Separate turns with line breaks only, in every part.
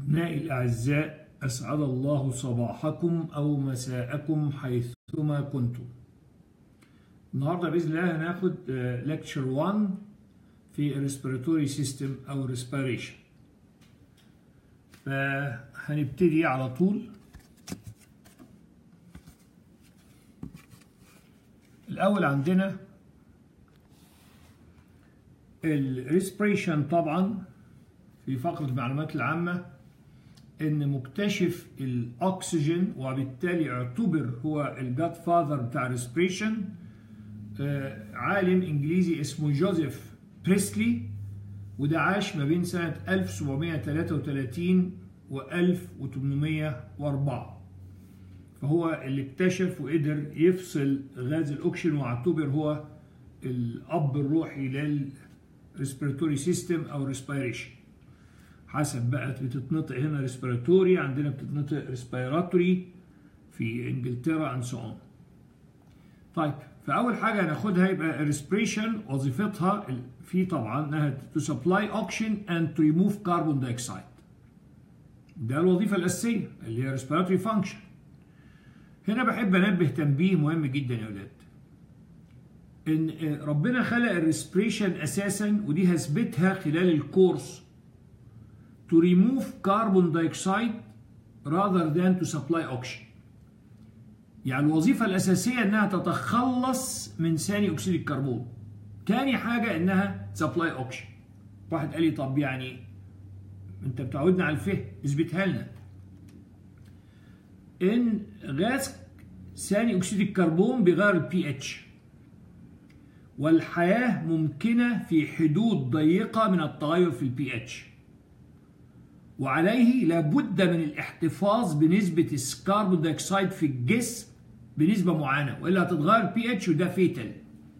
أبنائي الأعزاء أسعد الله صباحكم أو مساءكم حيثما كنتم النهاردة بإذن الله هناخد لكتشر 1 في respiratory system أو respiration فهنبتدي على طول الأول عندنا الريسبريشن طبعا في فقرة المعلومات العامة ان مكتشف الاكسجين وبالتالي اعتبر هو الجاد فاذر بتاع الريسبريشن عالم انجليزي اسمه جوزيف بريسلي وده عاش ما بين سنة 1733 و 1804 فهو اللي اكتشف وقدر يفصل غاز الاكسجين واعتبر هو الاب الروحي للريسبيراتوري سيستم او ريسبيريشن حسب بقى بتتنطق هنا ريسبيراتوري عندنا بتتنطق ريسبيراتوري في انجلترا اند سو اون طيب فاول حاجه هناخدها يبقى الريسبريشن وظيفتها في طبعا انها تو سبلاي اوكسجين اند تو ريموف كربون دايوكسيد ده الوظيفه الاساسيه اللي هي ريسبيراتوري فانكشن هنا بحب انبه تنبيه مهم جدا يا اولاد ان ربنا خلق الريسبريشن اساسا ودي هثبتها خلال الكورس to remove carbon dioxide rather than to supply oxygen. يعني الوظيفة الأساسية إنها تتخلص من ثاني أكسيد الكربون. تاني حاجة إنها supply oxygen. واحد قال لي طب يعني أنت بتعودنا على الفهم اثبتها لنا. إن غاز ثاني أكسيد الكربون بيغير البي اتش. والحياة ممكنة في حدود ضيقة من التغير في البي اتش. وعليه لابد من الاحتفاظ بنسبة الكربون دايوكسيد في الجسم بنسبة معينة وإلا هتتغير بي اتش وده فيتال.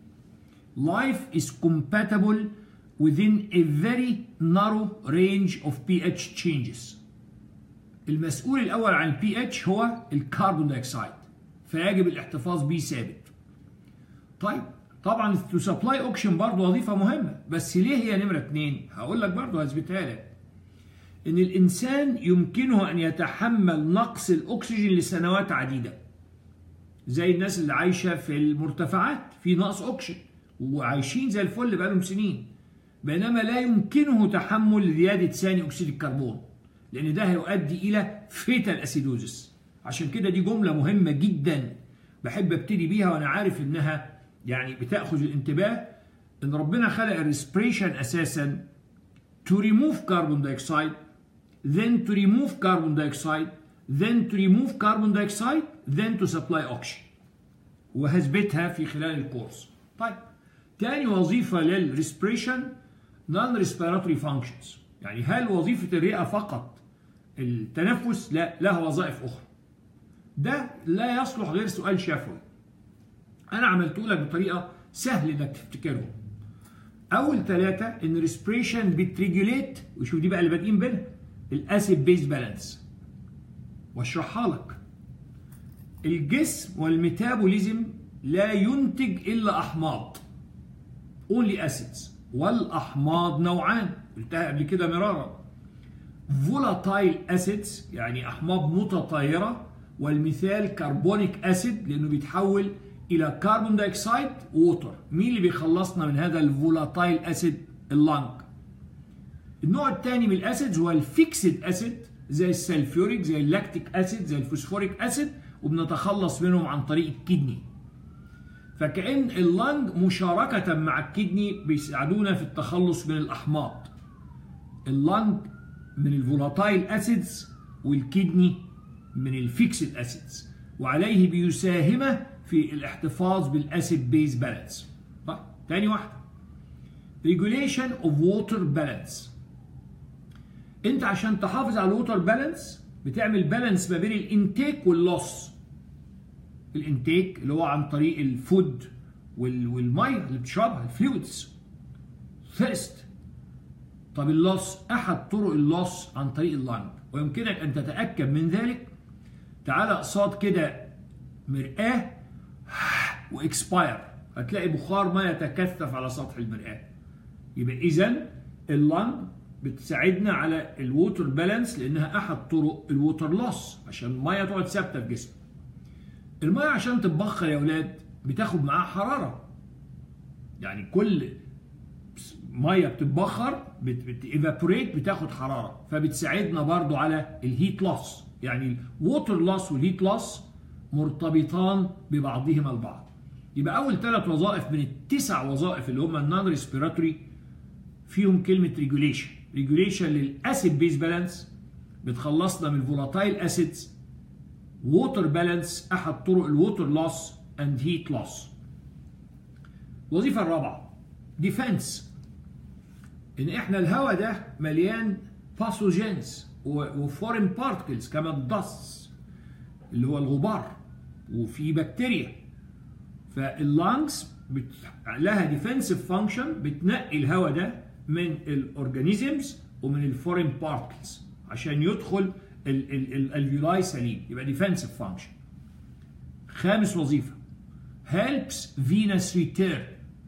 Life is compatible within a very narrow range of pH changes. المسؤول الأول عن البي اتش هو الكربون دايوكسيد فيجب الاحتفاظ به ثابت. طيب طبعا تو سبلاي اوكشن برضه وظيفة مهمة بس ليه هي نمرة اتنين؟ هقول لك برضه هثبتها لك. ان الانسان يمكنه ان يتحمل نقص الاكسجين لسنوات عديده زي الناس اللي عايشه في المرتفعات في نقص اكسجين وعايشين زي الفل بقالهم سنين بينما لا يمكنه تحمل زياده ثاني اكسيد الكربون لان ده هيؤدي الى فيتال اسيدوزس عشان كده دي جمله مهمه جدا بحب ابتدي بيها وانا عارف انها يعني بتاخذ الانتباه ان ربنا خلق الريسبريشن اساسا to remove carbon dioxide then to remove carbon dioxide, then to remove carbon dioxide, then to supply oxygen. وهثبتها في خلال الكورس. طيب تاني وظيفة للريسبريشن non respiratory functions. يعني هل وظيفة الرئة فقط التنفس؟ لا لها وظائف أخرى. ده لا يصلح غير سؤال شفوي. أنا عملته لك بطريقة سهل إنك تفتكرهم. أول ثلاثة إن الريسبريشن بتريجوليت وشوف دي بقى اللي بادئين بينها الاسيد بيز بالانس واشرحها لك الجسم والميتابوليزم لا ينتج الا احماض اونلي اسيدز والاحماض نوعان قلتها قبل كده مرارا فولاتايل اسيدز يعني احماض متطايره والمثال كربونيك اسيد لانه بيتحول الى كربون دايوكسيد ووتر مين اللي بيخلصنا من هذا الفولاتايل اسيد اللنج النوع الثاني من الاسيدز هو الفيكسد اسيد زي السلفيوريك زي اللاكتيك اسيد زي الفوسفوريك اسيد وبنتخلص منهم عن طريق الكدني فكأن اللنج مشاركة مع الكدني بيساعدونا في التخلص من الأحماض اللنج من الفولاتايل اسيدز والكدني من الفيكسد اسيدز وعليه بيساهم في الاحتفاظ بالاسيد بيز بالانس طيب تاني واحدة regulation of water balance انت عشان تحافظ على الووتر بالانس بتعمل بالانس ما بين الانتيك واللوس الانتيك اللي هو عن طريق الفود والميه اللي بتشربها الفلويدز ثيرست طب اللوس احد طرق اللوس عن طريق اللنج ويمكنك ان تتاكد من ذلك تعالى قصاد كده مرآة واكسباير هتلاقي بخار ما يتكثف على سطح المرآة يبقى اذا اللنج بتساعدنا على الووتر بالانس لانها احد طرق الووتر لوس عشان الميه تقعد ثابته في جسمك الميه عشان تتبخر يا اولاد بتاخد معاها حراره يعني كل ميه بتتبخر بتيفابوريت بتاخد حراره فبتساعدنا برضو على الهيت لوس يعني الووتر لوس والهيت لوس مرتبطان ببعضهما البعض يبقى اول ثلاث وظائف من التسع وظائف اللي هم النون ريسبيراتوري فيهم كلمه ريجوليشن ريجوليشن للاسيد بيز بالانس بتخلصنا من الفولاتايل اسيدز ووتر بالانس احد طرق الووتر لوس اند هيت لوس الوظيفه الرابعه ديفense ان احنا الهواء ده مليان باثوجينز وفورين بارتكلز كما الدست اللي هو الغبار وفي بكتيريا فاللانجز بت... لها ديفنسيف فانكشن بتنقي الهواء ده من الاورجانيزمز ومن الفورين بارتكلز عشان يدخل الالفيولاي سليم يبقى ديفنسيف فانكشن خامس وظيفه helps venous return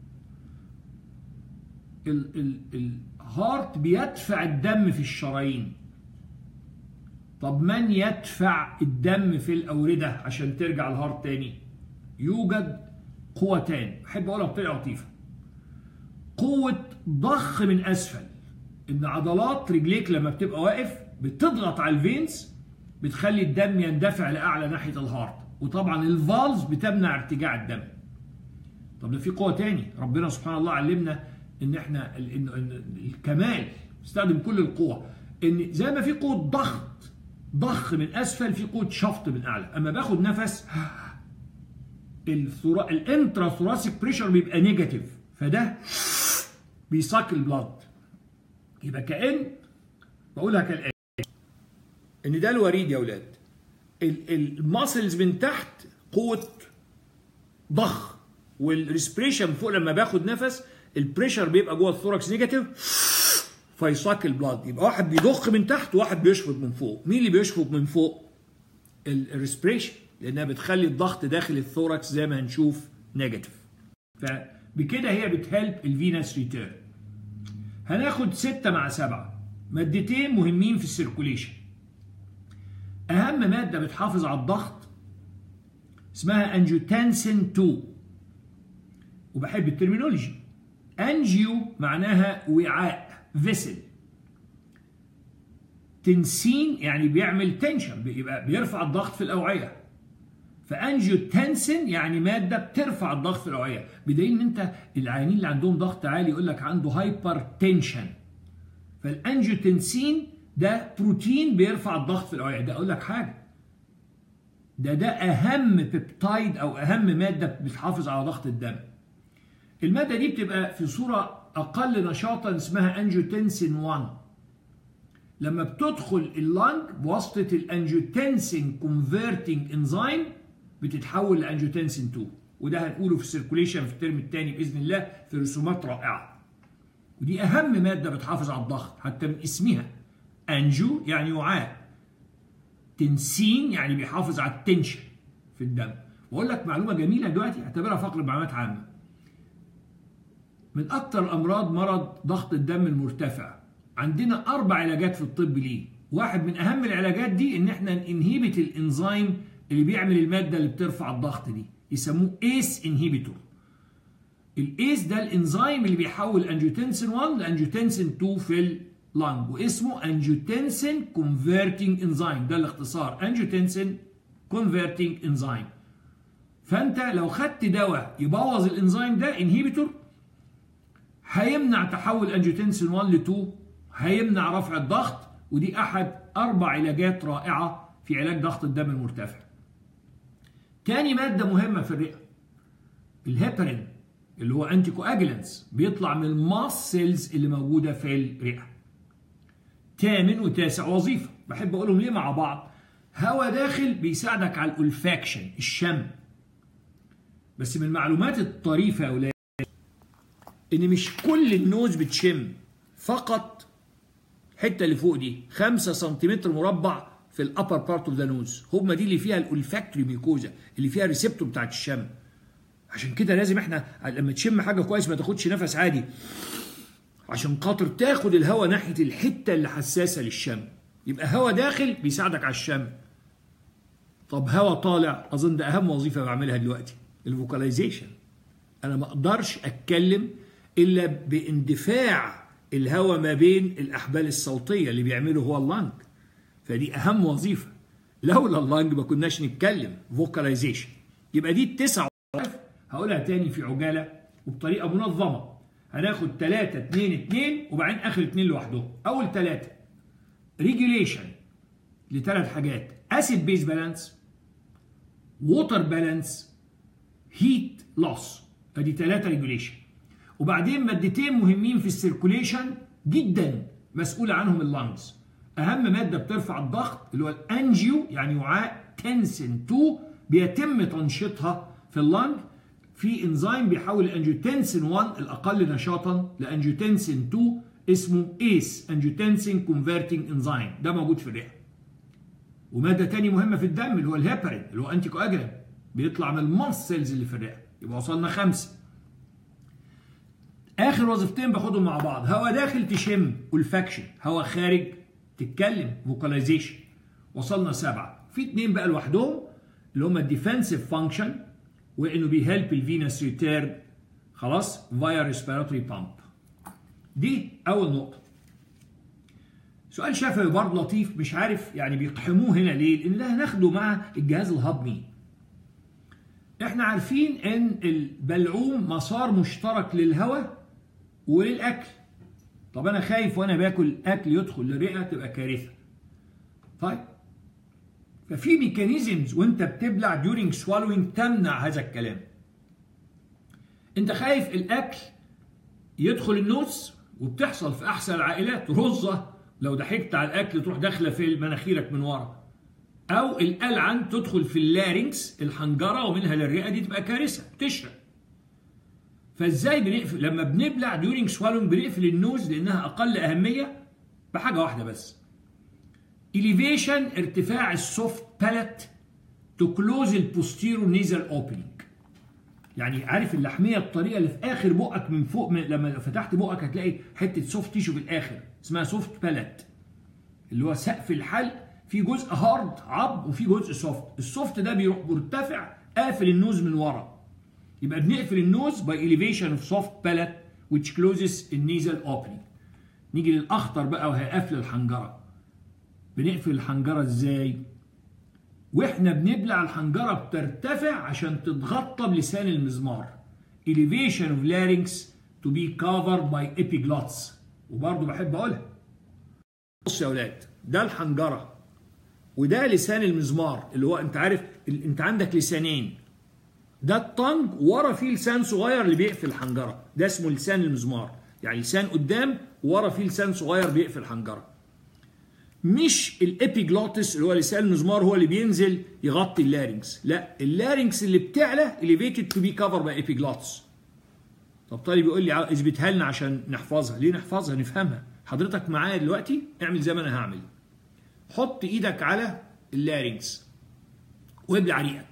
الهارت بيدفع الدم في الشرايين طب من يدفع الدم في الأوردة عشان ترجع الهارت تاني يوجد قوتان بحب أقولها بطريقة لطيفة قوة ضخ من أسفل إن عضلات رجليك لما بتبقى واقف بتضغط على الفينز بتخلي الدم يندفع لأعلى ناحية الهارت وطبعا الفالز بتمنع ارتجاع الدم طب ده في قوة تاني ربنا سبحانه الله علمنا ان احنا إن الكمال استخدم كل القوة ان زي ما في قوة ضغط ضخ من اسفل في قوة شفط من اعلى اما باخد نفس الثرا... الانترا ثوراسيك بريشر بيبقى نيجاتيف فده بيساك البلاد يبقى كأن بقولها كالآتي ان ده الوريد يا اولاد الماسلز من تحت قوة ضخ والريسبريشن فوق لما باخد نفس البريشر بيبقى جوه الثوركس نيجاتيف فيساك البلاد يبقى واحد بيضخ من تحت وواحد بيشفط من فوق مين اللي بيشفط من فوق الريسبريشن لانها بتخلي الضغط داخل الثوركس زي ما هنشوف نيجاتيف فبكده هي بتهلب الفينس ريتيرن هناخد ستة مع سبعة مادتين مهمين في السيركوليشن أهم مادة بتحافظ على الضغط اسمها انجيوتنسين 2 وبحب الترمينولوجي انجيو معناها وعاء فيسل تنسين يعني بيعمل تنشن بيبقى بيرفع الضغط في الاوعيه فانجيوتنسين يعني ماده بترفع الضغط في الاوعيه بدليل ان انت العيانين اللي عندهم ضغط عالي يقول لك عنده هايبر تنشن فالانجيوتنسين ده بروتين بيرفع الضغط في الاوعيه ده اقول لك حاجه ده ده اهم بيبتايد او اهم ماده بتحافظ على ضغط الدم المادة دي بتبقى في صورة أقل نشاطا اسمها أنجيوتنسين 1 لما بتدخل اللنج بواسطة الأنجيوتنسين كونفرتنج انزيم بتتحول لأنجيوتنسين 2 وده هنقوله في السيركوليشن في الترم الثاني بإذن الله في رسومات رائعة ودي أهم مادة بتحافظ على الضغط حتى من اسمها أنجو يعني وعاء تنسين يعني بيحافظ على التنشن في الدم وأقول لك معلومة جميلة دلوقتي اعتبرها فقر معلومات عامة من أكثر الأمراض مرض ضغط الدم المرتفع عندنا أربع علاجات في الطب ليه واحد من أهم العلاجات دي إن إحنا انهيبت الإنزيم اللي بيعمل المادة اللي بترفع الضغط دي يسموه ايس انهيبيتور الايس ده الانزيم اللي بيحول انجيوتنسين 1 لانجيوتنسين 2 في اللنج واسمه انجيوتنسين كونفرتنج انزيم ده الاختصار انجيوتنسين كونفرتنج انزيم فانت لو خدت دواء يبوظ الانزيم ده انهيبيتور هيمنع تحول انجيوتنسين 1 ل 2 هيمنع رفع الضغط ودي احد اربع علاجات رائعه في علاج ضغط الدم المرتفع. تاني ماده مهمه في الرئه الهيبرين اللي هو انتي كواجلانس بيطلع من الماس سيلز اللي موجوده في الرئه. تامن وتاسع وظيفه بحب اقولهم ليه مع بعض؟ هواء داخل بيساعدك على الالفاكشن الشم. بس من المعلومات الطريفه يا اولاد ان مش كل النوز بتشم فقط الحته اللي فوق دي 5 سنتيمتر مربع في الابر بارت اوف ذا نوز هم دي اللي فيها الالفاكتوري ميكوزا اللي فيها الريسبتور بتاعت الشم عشان كده لازم احنا لما تشم حاجه كويس ما تاخدش نفس عادي عشان خاطر تاخد الهواء ناحيه الحته اللي حساسه للشم يبقى هواء داخل بيساعدك على الشم طب هواء طالع اظن ده اهم وظيفه بعملها دلوقتي الفوكاليزيشن انا ما اقدرش اتكلم الا باندفاع الهواء ما بين الاحبال الصوتيه اللي بيعمله هو اللانج فدي اهم وظيفه لولا اللانج ما كناش نتكلم فوكاليزيشن يبقى دي التسع هقولها تاني في عجاله وبطريقه منظمه هناخد 3 2 2 وبعدين اخر 2 لوحدهم اول 3 ريجوليشن لثلاث حاجات اسيد بيز بالانس ووتر بالانس هيت لوس ادي ثلاثه ريجوليشن وبعدين مادتين مهمين في السيركوليشن جدا مسؤول عنهم اللانجز اهم ماده بترفع الضغط اللي هو الانجيو يعني وعاء تنسن 2 بيتم تنشيطها في اللانج في انزيم بيحول الانجيوتنسين 1 الاقل نشاطا لانجيوتنسين 2 اسمه ايس انجيوتنسين كونفرتنج انزيم ده موجود في الرئه وماده تانية مهمه في الدم اللي هو الهيبرين اللي هو انتي كواجران بيطلع من الماس سيلز اللي في الرئه يبقى وصلنا خمسه اخر وظيفتين باخدهم مع بعض هوا داخل تشم والفاكشن هوا خارج تتكلم فوكاليزيشن وصلنا سبعه في اتنين بقى لوحدهم اللي هم الديفنسيف فانكشن وانه بيهلب الفينس ريتيرن خلاص فايا ريسبيراتوري بامب دي اول نقطه سؤال شفوي برضه لطيف مش عارف يعني بيقحموه هنا ليه لان ده هناخده مع الجهاز الهضمي احنا عارفين ان البلعوم مسار مشترك للهواء وللاكل طب انا خايف وانا باكل اكل يدخل للرئه تبقى كارثه طيب ففي ميكانيزمز وانت بتبلع ديورنج سوالوينج تمنع هذا الكلام انت خايف الاكل يدخل النوز وبتحصل في احسن العائلات رزه لو ضحكت على الاكل تروح داخله في مناخيرك من ورا او القلعن تدخل في اللارنكس الحنجره ومنها للرئه دي تبقى كارثه تشرق فازاي بنقفل لما بنبلع ديورنج سوالوينج بنقفل النوز لانها اقل اهميه بحاجه واحده بس elevation ارتفاع السوفت بالات تو كلوز البوستيرو نيزل اوبننج يعني عارف اللحميه الطريقه اللي في اخر بقك من فوق من لما فتحت بقك هتلاقي حته سوفت تيشو في الاخر اسمها سوفت بالات اللي هو سقف الحلق في جزء هارد عض وفي جزء سوفت السوفت ده بيروح مرتفع قافل النوز من ورا يبقى بنقفل النوز باي elevation اوف سوفت بالات which closes النيزل اوبننج نيجي للاخطر بقى وهي قفل الحنجره بنقفل الحنجره ازاي واحنا بنبلع الحنجره بترتفع عشان تتغطى بلسان المزمار elevation of larynx to be covered by epiglottis وبرضه بحب اقولها بص يا اولاد ده الحنجره وده لسان المزمار اللي هو انت عارف انت عندك لسانين ده الطنج ورا فيه لسان صغير اللي بيقفل الحنجره ده اسمه لسان المزمار يعني لسان قدام ورا فيه لسان صغير بيقفل الحنجره مش الابيجلوتس اللي هو لسان المزمار هو اللي بينزل يغطي اللارynx لا اللارynx اللي بتعلى elevated to be covered by epiglottis طب طالب يقول لي اثبتها لنا عشان نحفظها ليه نحفظها نفهمها حضرتك معايا دلوقتي اعمل زي ما انا هعمل حط ايدك على اللارynx وابلع ريقك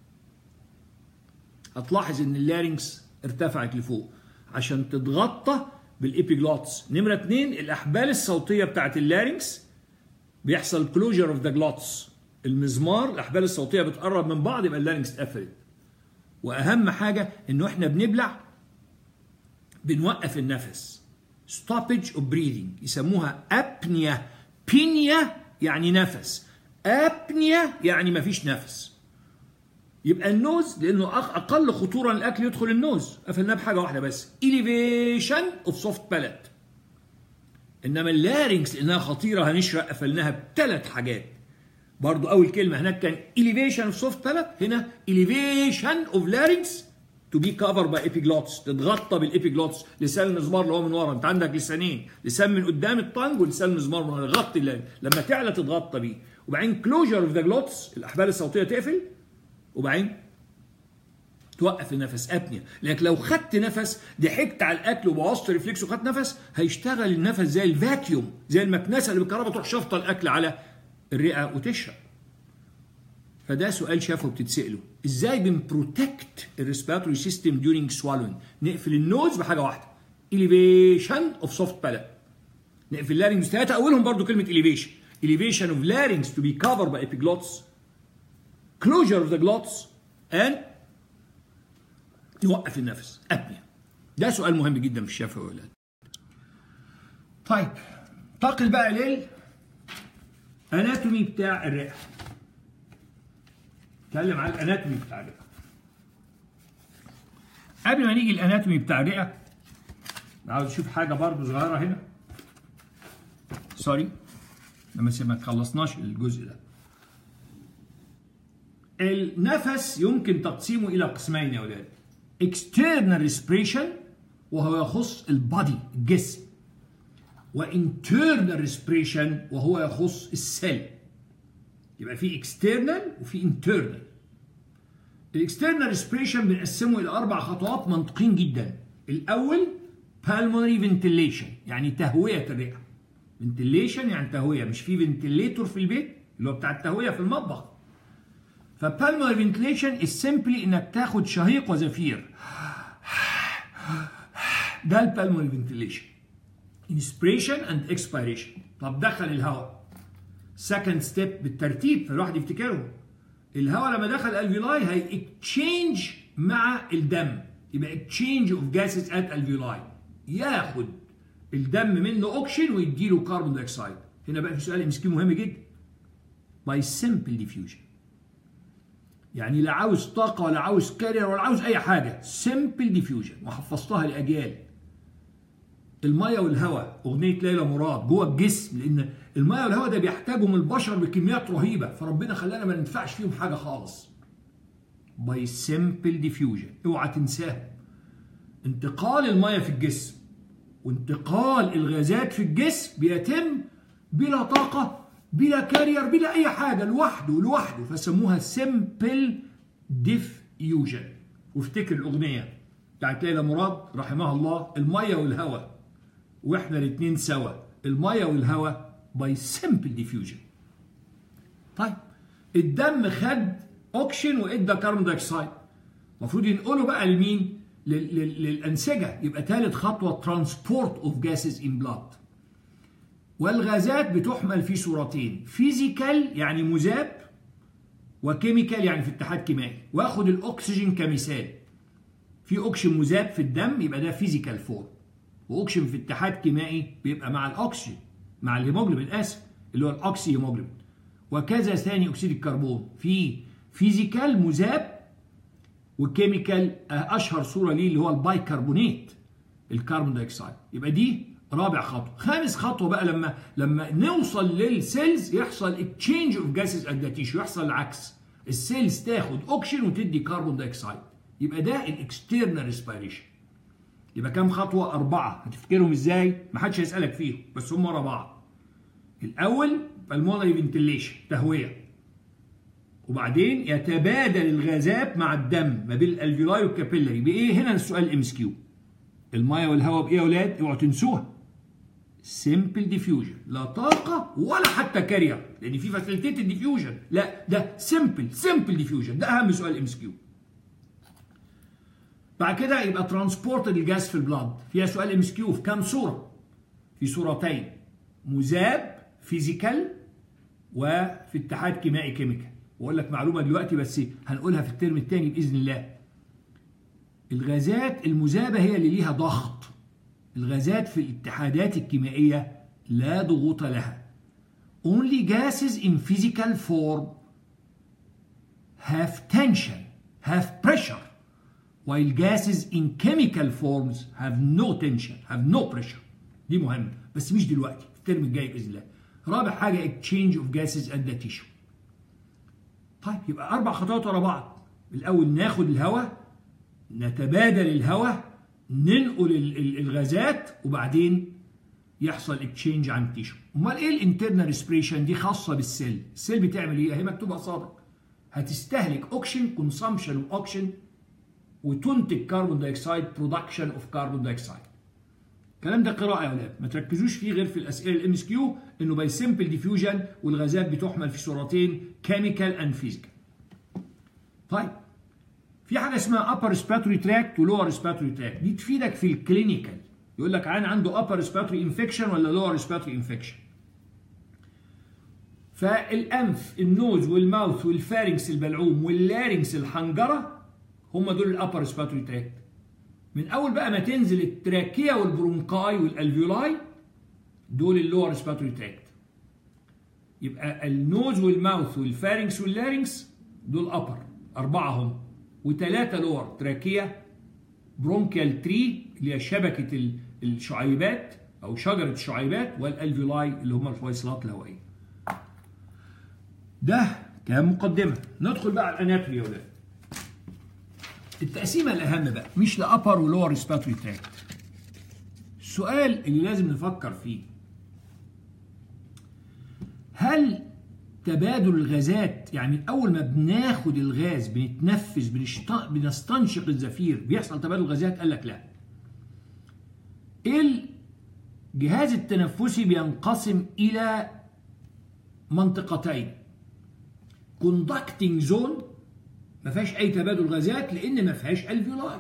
هتلاحظ ان اللارynx ارتفعت لفوق عشان تتغطى بالابيجلوتس نمره اتنين الاحبال الصوتيه بتاعت اللارynx بيحصل كلوجر اوف ذا جلوتس المزمار الاحبال الصوتيه بتقرب من بعض يبقى اللارنكس اتقفلت واهم حاجه انه احنا بنبلع بنوقف النفس stoppage of breathing يسموها ابنيا بينيا يعني نفس ابنيا يعني مفيش نفس يبقى النوز لانه اقل خطوره الاكل يدخل النوز قفلناه بحاجه واحده بس elevation of soft palate انما اللارنكس لانها خطيره هنشرق قفلناها بثلاث حاجات برضو اول كلمه هناك كان elevation of soft palate هنا elevation of larynx to be covered by epiglottis تتغطى بالابيجلوتس لسان المزمار اللي هو من ورا انت عندك لسانين لسان من قدام الطنج ولسان المزمار من ورا غطي اللارنكس لما تعلى تتغطى بيه وبعدين كلوجر اوف ذا جلوتس الاحبال الصوتيه تقفل وبعدين توقف النفس ابنيا لانك لو خدت نفس ضحكت على الاكل وبوظت ريفلكس وخدت نفس هيشتغل النفس زي الفاكيوم زي المكنسه اللي بالكهرباء تروح شافطه الاكل على الرئه وتشرب فده سؤال شافه بتتساله ازاي بنبروتكت الريسبيراتوري سيستم ديورنج سوالوينج نقفل النوز بحاجه واحده elevation of soft palate نقفل اللارنجز ثلاثه اولهم برضو كلمه elevation elevation of larynx to be covered by epiglottis closure of the glottis and يوقف النفس apnea ده سؤال مهم جدا في الشفا والولاد طيب انتقل بقى لل اناتومي بتاع الرئه اتكلم على الاناتومي بتاع الرئه قبل ما نيجي الاناتومي بتاع الرئه عاوز اشوف حاجه برضو صغيره هنا سوري لما ما تخلصناش الجزء ده النفس يمكن تقسيمه الى قسمين يا اولاد external respiration وهو يخص البادي الجسم وانترنال respiration وهو يخص السيل يبقى في external وفي internal الاكسترنال respiration بنقسمه الى اربع خطوات منطقيين جدا الاول pulmonary ventilation يعني تهويه الرئه ventilation يعني تهويه مش في فنتليتور في البيت اللي هو بتاع التهويه في المطبخ فبالمونري فنتليشن is simply انك تاخد شهيق وزفير ده البالمونري فنتليشن inspiration and expiration طب دخل الهواء second step بالترتيب فالواحد يفتكرهم الهواء لما دخل الفيولاي هي exchange مع الدم يبقى exchange of gases at alveoli ياخد الدم منه اوكسجين ويديله كربون دايوكسيد هنا بقى في سؤال ام مهم جدا by simple diffusion يعني لا عاوز طاقه ولا عاوز كارير ولا عاوز اي حاجه سمبل ديفيوجن وحفظتها لاجيال الميه والهواء اغنيه ليلى مراد جوه الجسم لان الميه والهواء ده بيحتاجهم البشر بكميات رهيبه فربنا خلانا ما ندفعش فيهم حاجه خالص باي سمبل ديفيوجن اوعى تنساها انتقال الميه في الجسم وانتقال الغازات في الجسم بيتم بلا طاقه بلا كارير بلا اي حاجه لوحده لوحده فسموها سمبل ديفيوجن وافتكر الاغنيه بتاعت ليلى مراد رحمها الله الميه والهواء واحنا الاثنين سوا الميه والهواء باي سمبل ديفيوجن طيب الدم خد اوكسجين وادى كربون دايوكسيد المفروض ينقله بقى لمين للانسجه يبقى ثالث خطوه ترانسبورت اوف جاسز ان بلاد والغازات بتحمل في صورتين فيزيكال يعني مذاب وكيميكال يعني في اتحاد كيميائي واخد الاكسجين كمثال في اكسجين مذاب في الدم يبقى ده فيزيكال فورم واكسجين في اتحاد كيميائي بيبقى مع الاكسجين مع الهيموجلوبين اسف اللي هو الاكسي هيموجلوبين وكذا ثاني اكسيد الكربون في فيزيكال مذاب وكيميكال اشهر صوره ليه اللي هو البايكربونات الكربون دايوكسيد يبقى دي رابع خطوه خامس خطوه بقى لما لما نوصل للسيلز يحصل اكتشينج اوف جاسز اند تيشو يحصل العكس السيلز تاخد اوكسجين وتدي كربون دايوكسيد يبقى ده الاكسترنال ريسبيريشن يبقى كام خطوه اربعه هتفتكرهم ازاي ما حدش هيسالك فيهم بس هم ورا بعض الاول بالمونري فنتليشن تهويه وبعدين يتبادل الغازات مع الدم ما بين الالفيولاي والكابيلاري بايه هنا السؤال ام اس كيو الميه والهواء بايه يا اولاد اوعوا تنسوها سمبل ديفيوجن لا طاقه ولا حتى كارير لان في فاسيليتيتد ديفيوجن لا ده سمبل سمبل ديفيوجن ده اهم سؤال ام اس كيو بعد كده يبقى ترانسبورت الجاز في البلاد فيها سؤال ام اس كيو في كام صوره في صورتين مذاب فيزيكال وفي اتحاد كيميائي كيميكال واقول لك معلومه دلوقتي بس هنقولها في الترم الثاني باذن الله الغازات المذابه هي اللي ليها ضغط الغازات في الاتحادات الكيميائيه لا ضغوط لها only gases in physical form have tension have pressure while gases in chemical forms have no tension have no pressure دي مهمه بس مش دلوقتي في الترم الجاي باذن الله رابع حاجه exchange of gases and the tissue طيب يبقى اربع خطوات ورا بعض الاول ناخد الهواء نتبادل الهواء ننقل الغازات وبعدين يحصل اكتشينج عن التيشو امال ايه الانترنال ريسبريشن دي خاصه بالسيل السيل بتعمل ايه اهي مكتوبه قصادك هتستهلك اوكسجين كونسامشن اوف اوكسجين وتنتج كربون دايوكسيد برودكشن اوف كربون دايوكسيد الكلام ده قراءه يا اولاد ما تركزوش فيه غير في الاسئله الام اس كيو انه باي سمبل ديفيوجن والغازات بتحمل في صورتين كيميكال اند فيزيكال طيب في حاجه اسمها upper respiratory tract و lower respiratory tract دي تفيدك في الكلينيكال يقول لك عين عنده upper respiratory infection ولا lower respiratory infection فالانف النوز والماوث والفارنكس البلعوم واللارنكس الحنجره هم دول الابر ريسبيراتوري تراكت من اول بقى ما تنزل التراكيه والبرونكاي والالفيولاي دول اللور ريسبيراتوري تراكت يبقى النوز والماوث والفارنكس واللارنكس دول ابر اربعه هم وثلاثه لور تراكيه برونكيال تري اللي هي شبكه الشعيبات او شجره الشعيبات والالفيولاي اللي هم الفيصلات الهوائيه ده كان مقدمه ندخل بقى على الاناتومي يا ولاد التقسيمه الاهم بقى مش لابر ولور ريسبيراتوري تراكت السؤال اللي لازم نفكر فيه هل تبادل الغازات يعني اول ما بناخد الغاز بنتنفس بنستنشق الزفير بيحصل تبادل غازات قال لك لا الجهاز التنفسي بينقسم الى منطقتين كوندكتنج زون ما فيهاش اي تبادل غازات لان ما فيهاش الفيولاي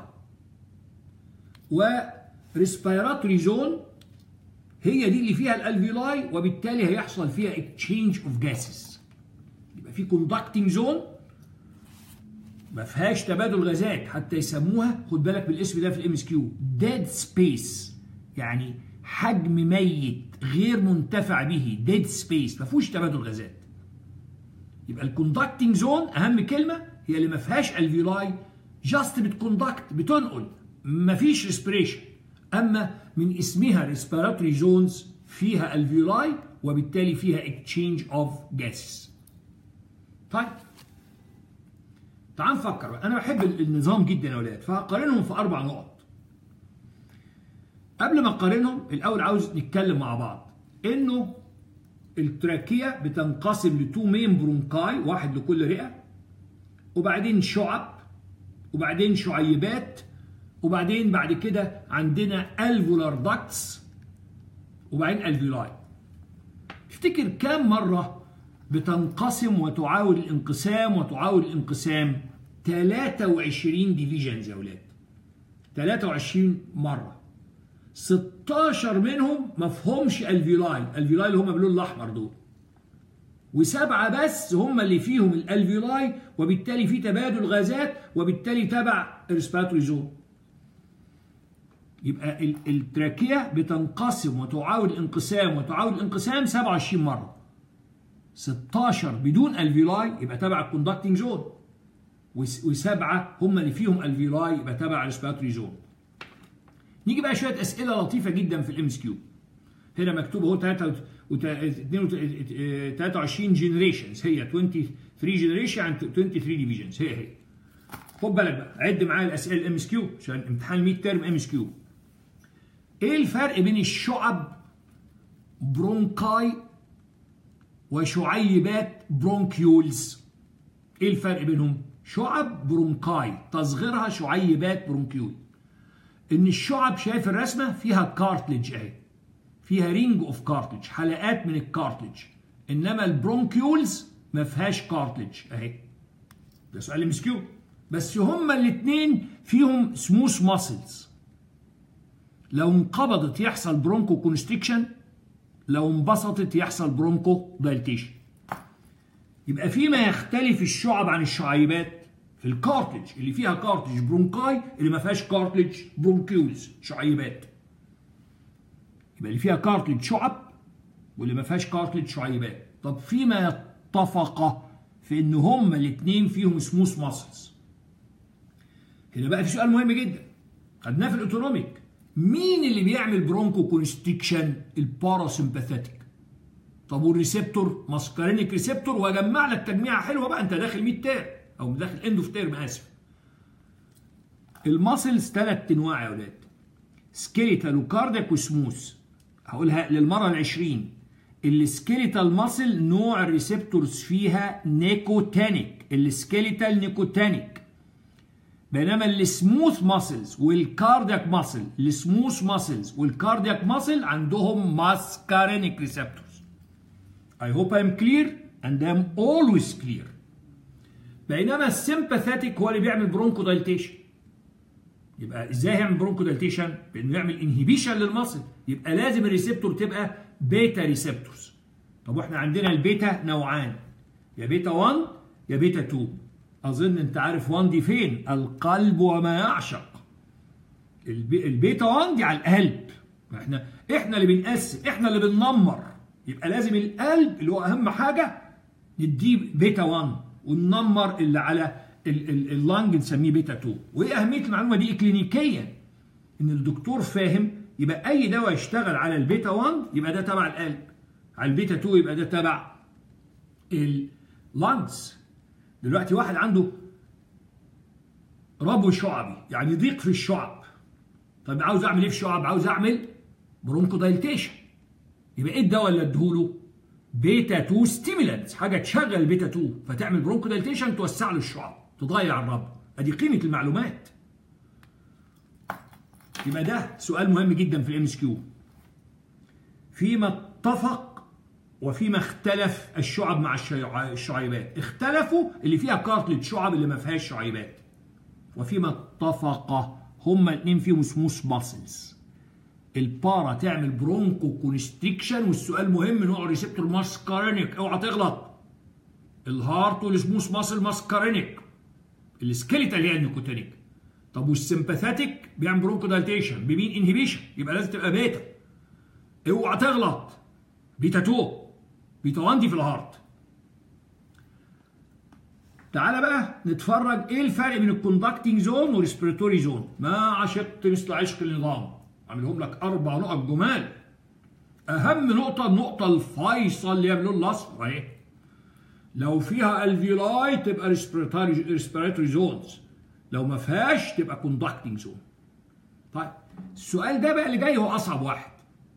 وريسبيراتوري زون هي دي اللي فيها الالفيولاي وبالتالي هيحصل فيها اكتشينج اوف جاسز يبقى في كوندكتنج زون ما فيهاش تبادل غازات حتى يسموها خد بالك بالاسم ده في الام اس كيو ديد سبيس يعني حجم ميت غير منتفع به ديد سبيس ما فيهوش تبادل غازات يبقى الكوندكتنج زون اهم كلمه هي اللي ما فيهاش الفيولاي جاست بتكوندكت بتنقل ما فيش ريسبريشن اما من اسمها ريسبيراتوري زونز فيها الفيولاي وبالتالي فيها اكتشينج اوف جاسز طيب تعال نفكر بقى. انا بحب النظام جدا يا اولاد فهقارنهم في اربع نقط قبل ما اقارنهم الاول عاوز نتكلم مع بعض انه التراكية بتنقسم لتو مين برونكاي واحد لكل رئة وبعدين شعب وبعدين شعيبات وبعدين بعد كده عندنا الفولار داكتس وبعدين الفيولاي تفتكر كام مرة بتنقسم وتعاود الانقسام وتعاود الانقسام 23 ديفيجنز يا اولاد 23 مرة 16 منهم مفهومش الفيولاي الفيولاي اللي هم باللون الاحمر دول وسبعه بس هم اللي فيهم الالفيولاي وبالتالي في تبادل غازات وبالتالي تبع الريسبيراتوري زون يبقى التراكيه بتنقسم وتعاود الانقسام وتعاود الانقسام 27 مره 16 بدون الفيولاي يبقى تبع الكوندكتنج زون وسبعه هم اللي فيهم الفيولاي يبقى تبع الريسبيراتوري زون نيجي بقى شويه اسئله لطيفه جدا في الام اس كيو هنا مكتوب اهو 23 جنريشنز هي 23 جنريشن عن 23 ديفيجنز هي هي خد بالك بقى عد معايا الاسئله الام اس كيو عشان امتحان الميد ترم ام اس كيو ايه الفرق بين الشعب برونكاي وشعيبات برونكيولز ايه الفرق بينهم شعب برونكاي تصغيرها شعيبات برونكيول ان الشعب شايف الرسمه فيها كارتلج اهي فيها رينج اوف كارتلج حلقات من الكارتلج انما البرونكيولز ما فيهاش كارتلج اهي ده سؤال ام كيو بس هما الاثنين فيهم سموث ماسلز لو انقبضت يحصل برونكو كونستريكشن لو انبسطت يحصل برونكو دايلتيشن يبقى فيما يختلف الشعب عن الشعيبات في الكارتلج اللي فيها كارتلج برونكاي اللي ما فيهاش كارتلج برونكيولز شعيبات يبقى اللي فيها كارتلج شعب واللي ما فيهاش كارتلج شعيبات طب فيما اتفق في ان هما الاثنين فيهم سموث ماسلز هنا بقى في سؤال مهم جدا خدناه في الاوتونوميك مين اللي بيعمل برونكو كونستريكشن الباراسمباثيتك طب والريسبتور ماسكارينيك ريسبتور واجمع لك تجميعه حلوه بقى انت داخل 100 تيرم او داخل اند اوف تيرم اسف الماسلز ثلاث انواع يا اولاد سكيليتال وكاردياك وسموث هقولها للمره العشرين السكيليتال ماسل نوع الريسبتورز فيها نيكوتانيك السكيليتال نيكوتانيك بينما السموث ماسلز والكاردياك ماسل السموث ماسلز والكاردياك ماسل عندهم ماسكارينيك ريسبتورز I hope I'm clear and I'm always clear بينما السمباثيتك هو اللي بيعمل برونكو دايلتيشن يبقى ازاي هيعمل برونكو دايليتيشن بانه يعمل انهبيشن للمصل يبقى لازم الريسبتور تبقى بيتا ريسبتورز طب واحنا عندنا البيتا نوعان يا بيتا 1 يا بيتا 2 اظن انت عارف 1 دي فين القلب وما يعشق البيتا 1 دي على القلب احنا احنا اللي بنقسم احنا اللي بننمر يبقى لازم القلب اللي هو اهم حاجه نديه بيتا 1 وننمر اللي على اللانج نسميه بيتا 2 وايه اهميه المعلومه دي كلينيكيا ان الدكتور فاهم يبقى اي دواء يشتغل على البيتا 1 يبقى ده تبع القلب على البيتا 2 يبقى ده تبع اللانجز دلوقتي واحد عنده ربو شعبي يعني ضيق في الشعب طيب عاوز اعمل ايه في الشعب عاوز اعمل برونكو دايلتيشن يبقى ايه الدواء اللي اديهوله بيتا 2 ستيمولانتس حاجه تشغل البيتا 2 فتعمل برونكو دايلتيشن توسع له الشعب تضيع الرب ادي قيمه المعلومات يبقى ده سؤال مهم جدا في الام اس كيو فيما اتفق وفيما اختلف الشعب مع الشعيبات اختلفوا اللي فيها كارتلج شعب اللي ما فيهاش شعيبات وفيما اتفق هما الاثنين فيهم سموث ماسلز البارا تعمل برونكو كونستريكشن والسؤال مهم نوع ريسبتور ماسكارينيك اوعى تغلط الهارت والسموث ماسل ماسكارينيك السكيليتال هي النيكوتينيك طب والسمباثيتك بيعمل برونكو دايليتيشن بمين انهبيشن يبقى لازم تبقى بيتا اوعى تغلط بيتا 2 بيتا 1 دي في الهارت تعالى بقى نتفرج ايه الفرق بين الكوندكتنج زون والريسبيراتوري زون ما عشقت مثل عشق النظام عاملهم لك اربع نقط جمال اهم نقطه النقطه الفيصل اللي هي باللون الاصفر اهي لو فيها الفيولاي تبقى ريسبيراتوري ريسبيراتوري زونز لو ما فيهاش تبقى كوندكتنج زون طيب السؤال ده بقى اللي جاي هو اصعب واحد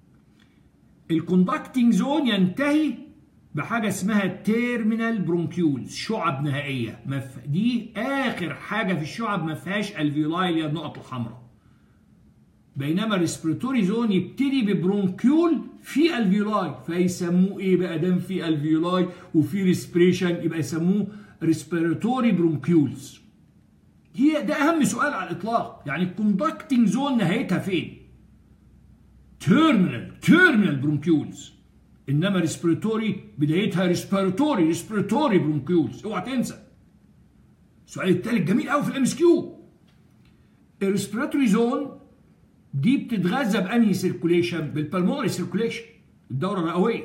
الكوندكتنج زون ينتهي بحاجه اسمها تيرمينال برونكيولز شعب نهائيه مف... دي اخر حاجه في الشعب ما فيهاش الفيولاي اللي هي النقط الحمراء بينما الريسبيراتوري زون يبتدي ببرونكيول في الفيولاي فيسموه ايه بقى دام في الفيولاي وفي ريسبريشن يبقى يسموه ريسبيراتوري برونكيولز هي ده اهم سؤال على الاطلاق يعني الكوندكتنج زون نهايتها فين تيرمينال تيرمينال برونكيولز انما ريسبيراتوري بدايتها ريسبيراتوري ريسبيراتوري برونكيولز اوعى تنسى السؤال التالت جميل قوي في الام اس كيو الريسبيراتوري زون دي بتتغذى بانهي سيركوليشن بالبلمونري سيركوليشن الدوره الرئويه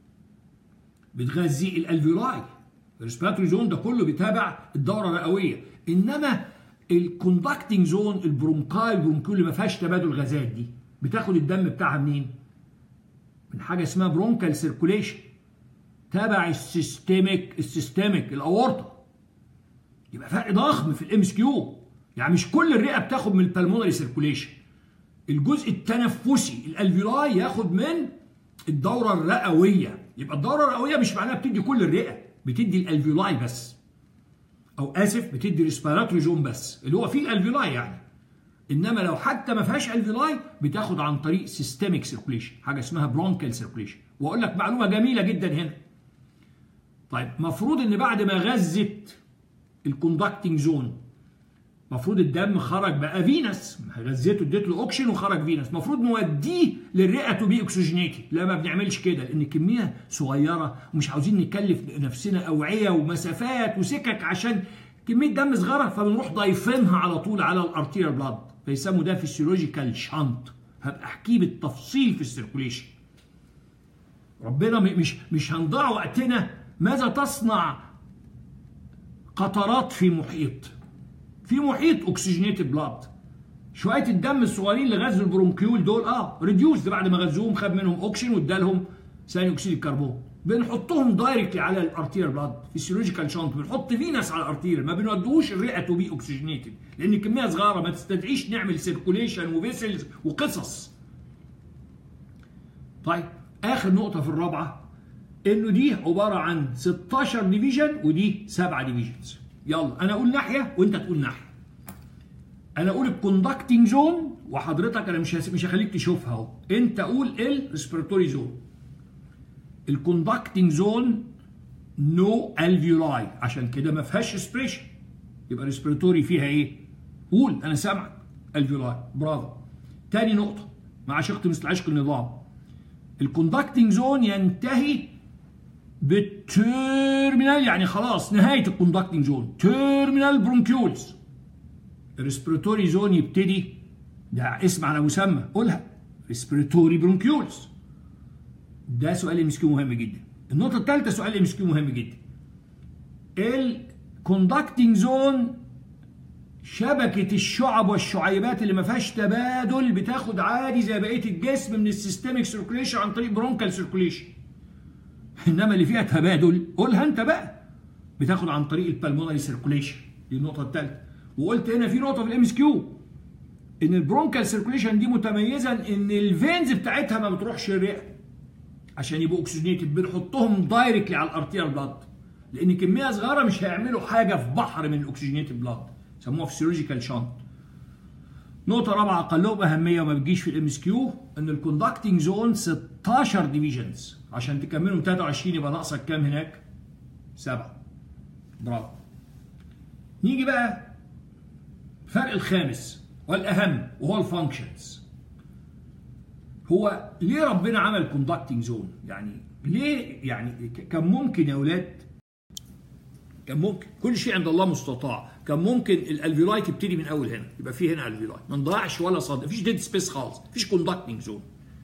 بتغذي الالفيولاي الريسبيراتوري زون ده كله بيتابع الدوره الرئويه انما الكوندكتنج زون البرونكاي البرونكيول اللي ما فيهاش تبادل غازات دي بتاخد الدم بتاعها منين؟ من حاجه اسمها برونكال سيركوليشن تبع السيستميك السيستميك الاورطه يبقى فرق ضخم في الام اس كيو يعني مش كل الرئه بتاخد من البلمونري سيركوليشن الجزء التنفسي الالفيولاي ياخد من الدوره الرئويه يبقى الدوره الرئويه مش معناها بتدي كل الرئه بتدي الالفيولاي بس او اسف بتدي ريسبيراتوري زون بس اللي هو فيه الالفيولاي يعني انما لو حتى ما فيهاش الفيولاي بتاخد عن طريق سيستميك سيركوليشن حاجه اسمها برونكال سيركوليشن واقول لك معلومه جميله جدا هنا طيب مفروض ان بعد ما غذت الكوندكتنج زون مفروض الدم خرج بقى فينس غذيته اديت له اوكسجين وخرج فينس المفروض نوديه للرئه تو بي اوكسجينيتد لا ما بنعملش كده لان كميه صغيره ومش عاوزين نكلف نفسنا اوعيه ومسافات وسكك عشان كميه دم صغيره فبنروح ضايفينها على طول على الارتيريال بلاد فيسموا ده فيسيولوجيكال شانت هبقى احكيه بالتفصيل في السيركوليشن ربنا مش مش هنضيع وقتنا ماذا تصنع قطرات في محيط في محيط اوكسجينيتد بلاد شويه الدم الصغيرين اللي غزوا البرونكيول دول اه ريديوس بعد ما غزوهم خد منهم اوكسجين وادالهم ثاني اكسيد الكربون بنحطهم دايركتلي على الارتير بلاد فيسيولوجيكال شانت بنحط فينس على الارتير ما بنودوش الرئه تو بي اوكسجينيتد لان الكميه صغيره ما تستدعيش نعمل سيركوليشن وفيسلز وقصص طيب اخر نقطه في الرابعه انه دي عباره عن 16 ديفيجن ودي 7 ديفيجنز يلا انا اقول ناحيه وانت تقول ناحيه انا اقول الكوندكتنج زون وحضرتك انا مش مش هخليك تشوفها اهو انت قول الريسبيراتوري زون الكوندكتنج زون نو الفيولاي عشان كده ما فيهاش ريسبريشن يبقى ريسبيراتوري فيها ايه قول انا سامعك الفيولاي برافو تاني نقطه مع شقت مثل عشق النظام الكوندكتنج زون ينتهي بالتيرمينال يعني خلاص نهايه الكوندكتنج زون تيرمينال برونكيولز الريسبيراتوري زون يبتدي ده اسم على مسمى قولها ريسبيراتوري برونكيولز ده سؤال ام اس كيو مهم جدا النقطه الثالثه سؤال ام اس كيو مهم جدا الكوندكتنج زون شبكة الشعب والشعيبات اللي ما فيهاش تبادل بتاخد عادي زي بقية الجسم من السيستميك سيركوليشن عن طريق برونكال سيركوليشن. انما اللي فيها تبادل قولها انت بقى بتاخد عن طريق البلمونري سيركوليشن دي النقطة الثالثة. وقلت هنا في نقطة في الام اس كيو ان البرونكال سيركوليشن دي متميزة ان الفينز بتاعتها ما بتروحش الرئة عشان يبقوا اكسجينيتد بنحطهم دايركتلي على الارتيال بلاد لان كمية صغيرة مش هيعملوا حاجة في بحر من الاكسجينيتد بلاد. سموها فيسيولوجيكال شانت نقطة رابعة أقلهم أهمية وما بتجيش في الام اس كيو إن الكوندكتنج زون 16 ديفيجنز عشان تكملهم 23 يبقى ناقصك كام هناك؟ سبعة برافو نيجي بقى الفرق الخامس والأهم وهو الفانكشنز هو ليه ربنا عمل كوندكتنج زون؟ يعني ليه يعني كان ممكن يا أولاد كان ممكن كل شيء عند الله مستطاع كان ممكن الالفيولاي تبتدي من اول هنا يبقى في هنا الفيولاي ما نضيعش ولا صد مفيش ديد سبيس خالص مفيش كوندكتنج زون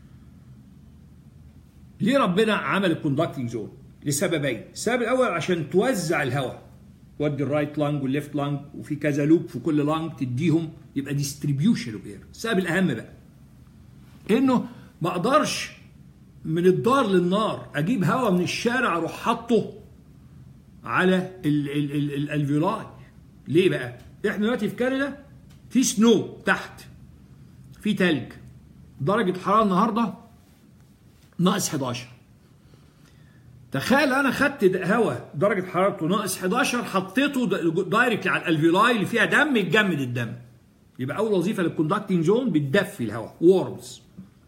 ليه ربنا عمل الكوندكتنج زون لسببين السبب الاول عشان توزع الهواء تودي الرايت لانج والليفت لانج وفي كذا لوب في كل لانج تديهم يبقى ديستريبيوشن اوف اير السبب الاهم بقى انه ما اقدرش من الدار للنار اجيب هواء من الشارع اروح حاطه على الالفيولاي ليه بقى؟ احنا دلوقتي في كندا في سنو تحت في تلج درجة حرارة النهاردة ناقص 11 تخيل انا خدت هواء درجة حرارته ناقص 11 حطيته دايركت على الالفيولاي اللي فيها دم يتجمد الدم يبقى اول وظيفة للكوندكتنج زون بتدفي الهواء وورمز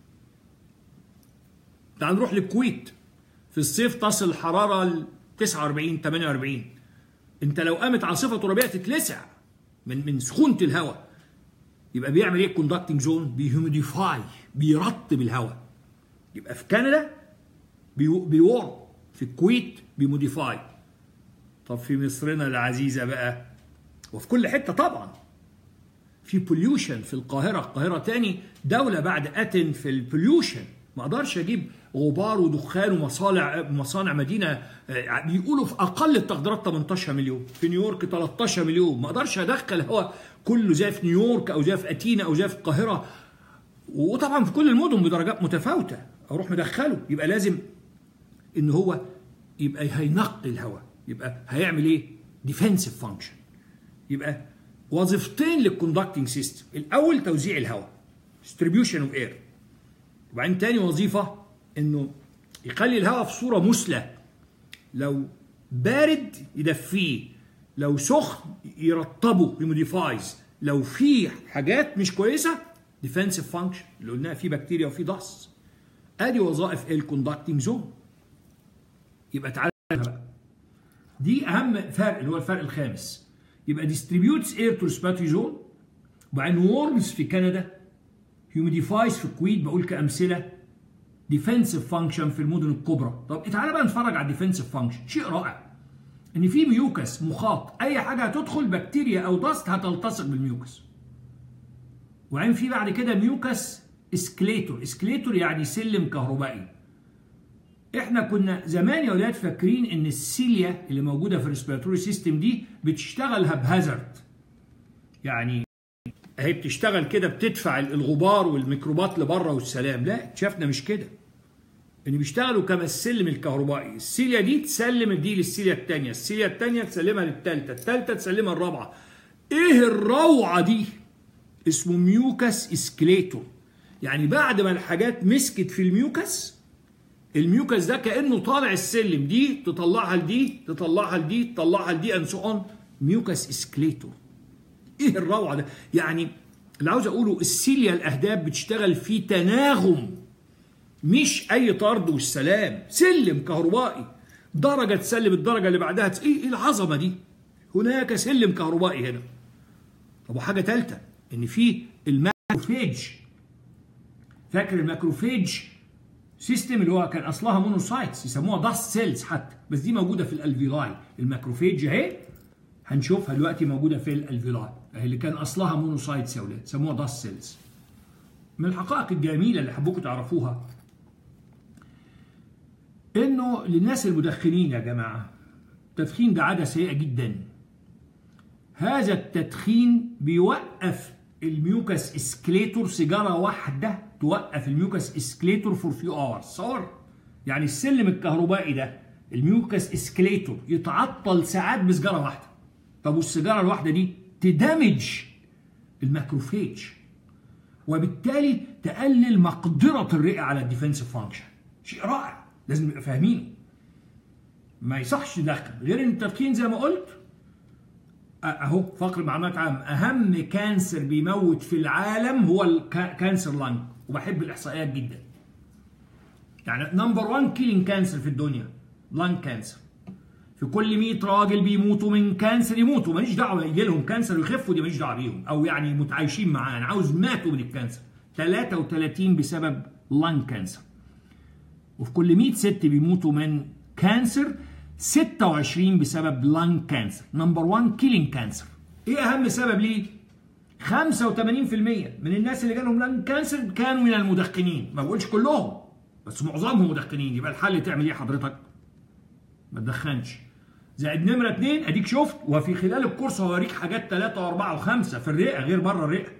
تعال نروح للكويت في الصيف تصل الحرارة ل 49 48 انت لو قامت عاصفه ترابيه تتلسع من من سخونه الهواء يبقى بيعمل ايه الكوندكتنج زون بيهيوميديفاي بيرطب الهواء يبقى في كندا بيورم في الكويت بيموديفاي طب في مصرنا العزيزه بقى وفي كل حته طبعا في بوليوشن في القاهره القاهره تاني دوله بعد اتن في البوليوشن ما اقدرش اجيب غبار ودخان ومصانع مصانع مدينه بيقولوا في اقل التقديرات 18 مليون في نيويورك 13 مليون ما اقدرش ادخل هواء كله زي في نيويورك او زي في اتينا او زي في القاهره وطبعا في كل المدن بدرجات متفاوته اروح مدخله يبقى لازم ان هو يبقى هينقي الهواء يبقى هيعمل ايه ديفنسيف فانكشن يبقى وظيفتين للكوندكتنج سيستم الاول توزيع الهواء distribution اوف اير وبعدين تاني وظيفه انه يخلي الهواء في صوره مثلى لو بارد يدفيه لو سخن يرطبه يموديفايز لو في حاجات مش كويسه ديفنسيف فانكشن اللي قلناها في بكتيريا وفي ضغط ادي وظائف الكوندكتنج زون يبقى تعالى بقى دي اهم فرق اللي هو الفرق الخامس يبقى ديستريبيوتس اير تو ريسبيراتوري زون وبعدين وورمز في كندا هيوميديفايز في الكويت بقول كامثله ديفنسيف فانكشن في المدن الكبرى طب تعالى بقى نتفرج على الديفنسيف فانكشن شيء رائع ان في ميوكس مخاط اي حاجه هتدخل بكتيريا او دست هتلتصق بالميوكس وبعدين في بعد كده ميوكس اسكليتور اسكليتور يعني سلم كهربائي احنا كنا زمان يا ولاد فاكرين ان السيليا اللي موجوده في الريسبيراتوري سيستم دي بتشتغل هبهازارد يعني هي بتشتغل كده بتدفع الغبار والميكروبات لبره والسلام لا اكتشفنا مش كده ان بيشتغلوا كما السلم الكهربائي السيليا دي تسلم دي للسيليا الثانيه السيليا الثانيه تسلمها للثالثه الثالثه تسلمها الرابعه ايه الروعه دي اسمه ميوكس اسكليتور يعني بعد ما الحاجات مسكت في الميوكس الميوكس ده كانه طالع السلم دي تطلعها لدي تطلعها لدي تطلعها لدي اند سو اون ميوكس اسكليتور ايه الروعه ده يعني اللي عاوز اقوله السيليا الاهداب بتشتغل في تناغم مش اي طرد والسلام سلم كهربائي درجه تسلم الدرجه اللي بعدها ايه العظمه دي هناك سلم كهربائي هنا طب وحاجه ثالثه ان في الماكروفيج فاكر الماكروفيج سيستم اللي هو كان اصلها مونوسايتس يسموها داست سيلز حتى بس دي موجوده في الالفيلاي الماكروفيج اهي هنشوفها دلوقتي موجوده في الالفيلاي اهي اللي كان اصلها مونوسايتس يا ولاد سموها داست سيلز من الحقائق الجميله اللي حبوكم تعرفوها انه للناس المدخنين يا جماعه التدخين ده عاده سيئه جدا هذا التدخين بيوقف الميوكس اسكليتور سيجاره واحده توقف الميوكس اسكليتور فور فيو اورز صور يعني السلم الكهربائي ده الميوكس اسكليتور يتعطل ساعات بسجاره واحده طب والسيجاره الواحده دي تدمج الماكروفيج وبالتالي تقلل مقدره الرئه على الديفنسيف فانكشن شيء رائع لازم نبقى فاهمينه ما يصحش تدخن غير ان التدخين زي ما قلت اهو فقر معلومات عامه اهم كانسر بيموت في العالم هو الكانسر لانج وبحب الاحصائيات جدا يعني نمبر 1 كيلينج كانسر في الدنيا لانج كانسر في كل 100 راجل بيموتوا من كانسر يموتوا ماليش دعوه يجي لهم كانسر ويخفوا دي ماليش دعوه بيهم او يعني متعايشين معاه انا عاوز ماتوا من الكانسر 33 بسبب لانج كانسر وفي كل 100 ست بيموتوا من كانسر 26 بسبب لانج كانسر نمبر 1 كيلينج كانسر ايه اهم سبب ليه 85% من الناس اللي جالهم لانج كانسر كانوا من المدخنين ما بقولش كلهم بس معظمهم مدخنين يبقى الحل تعمل ايه حضرتك ما تدخنش زائد نمره اثنين اديك شفت وفي خلال الكورس هوريك حاجات ثلاثه واربعه وخمسه في الرئه غير بره الرئه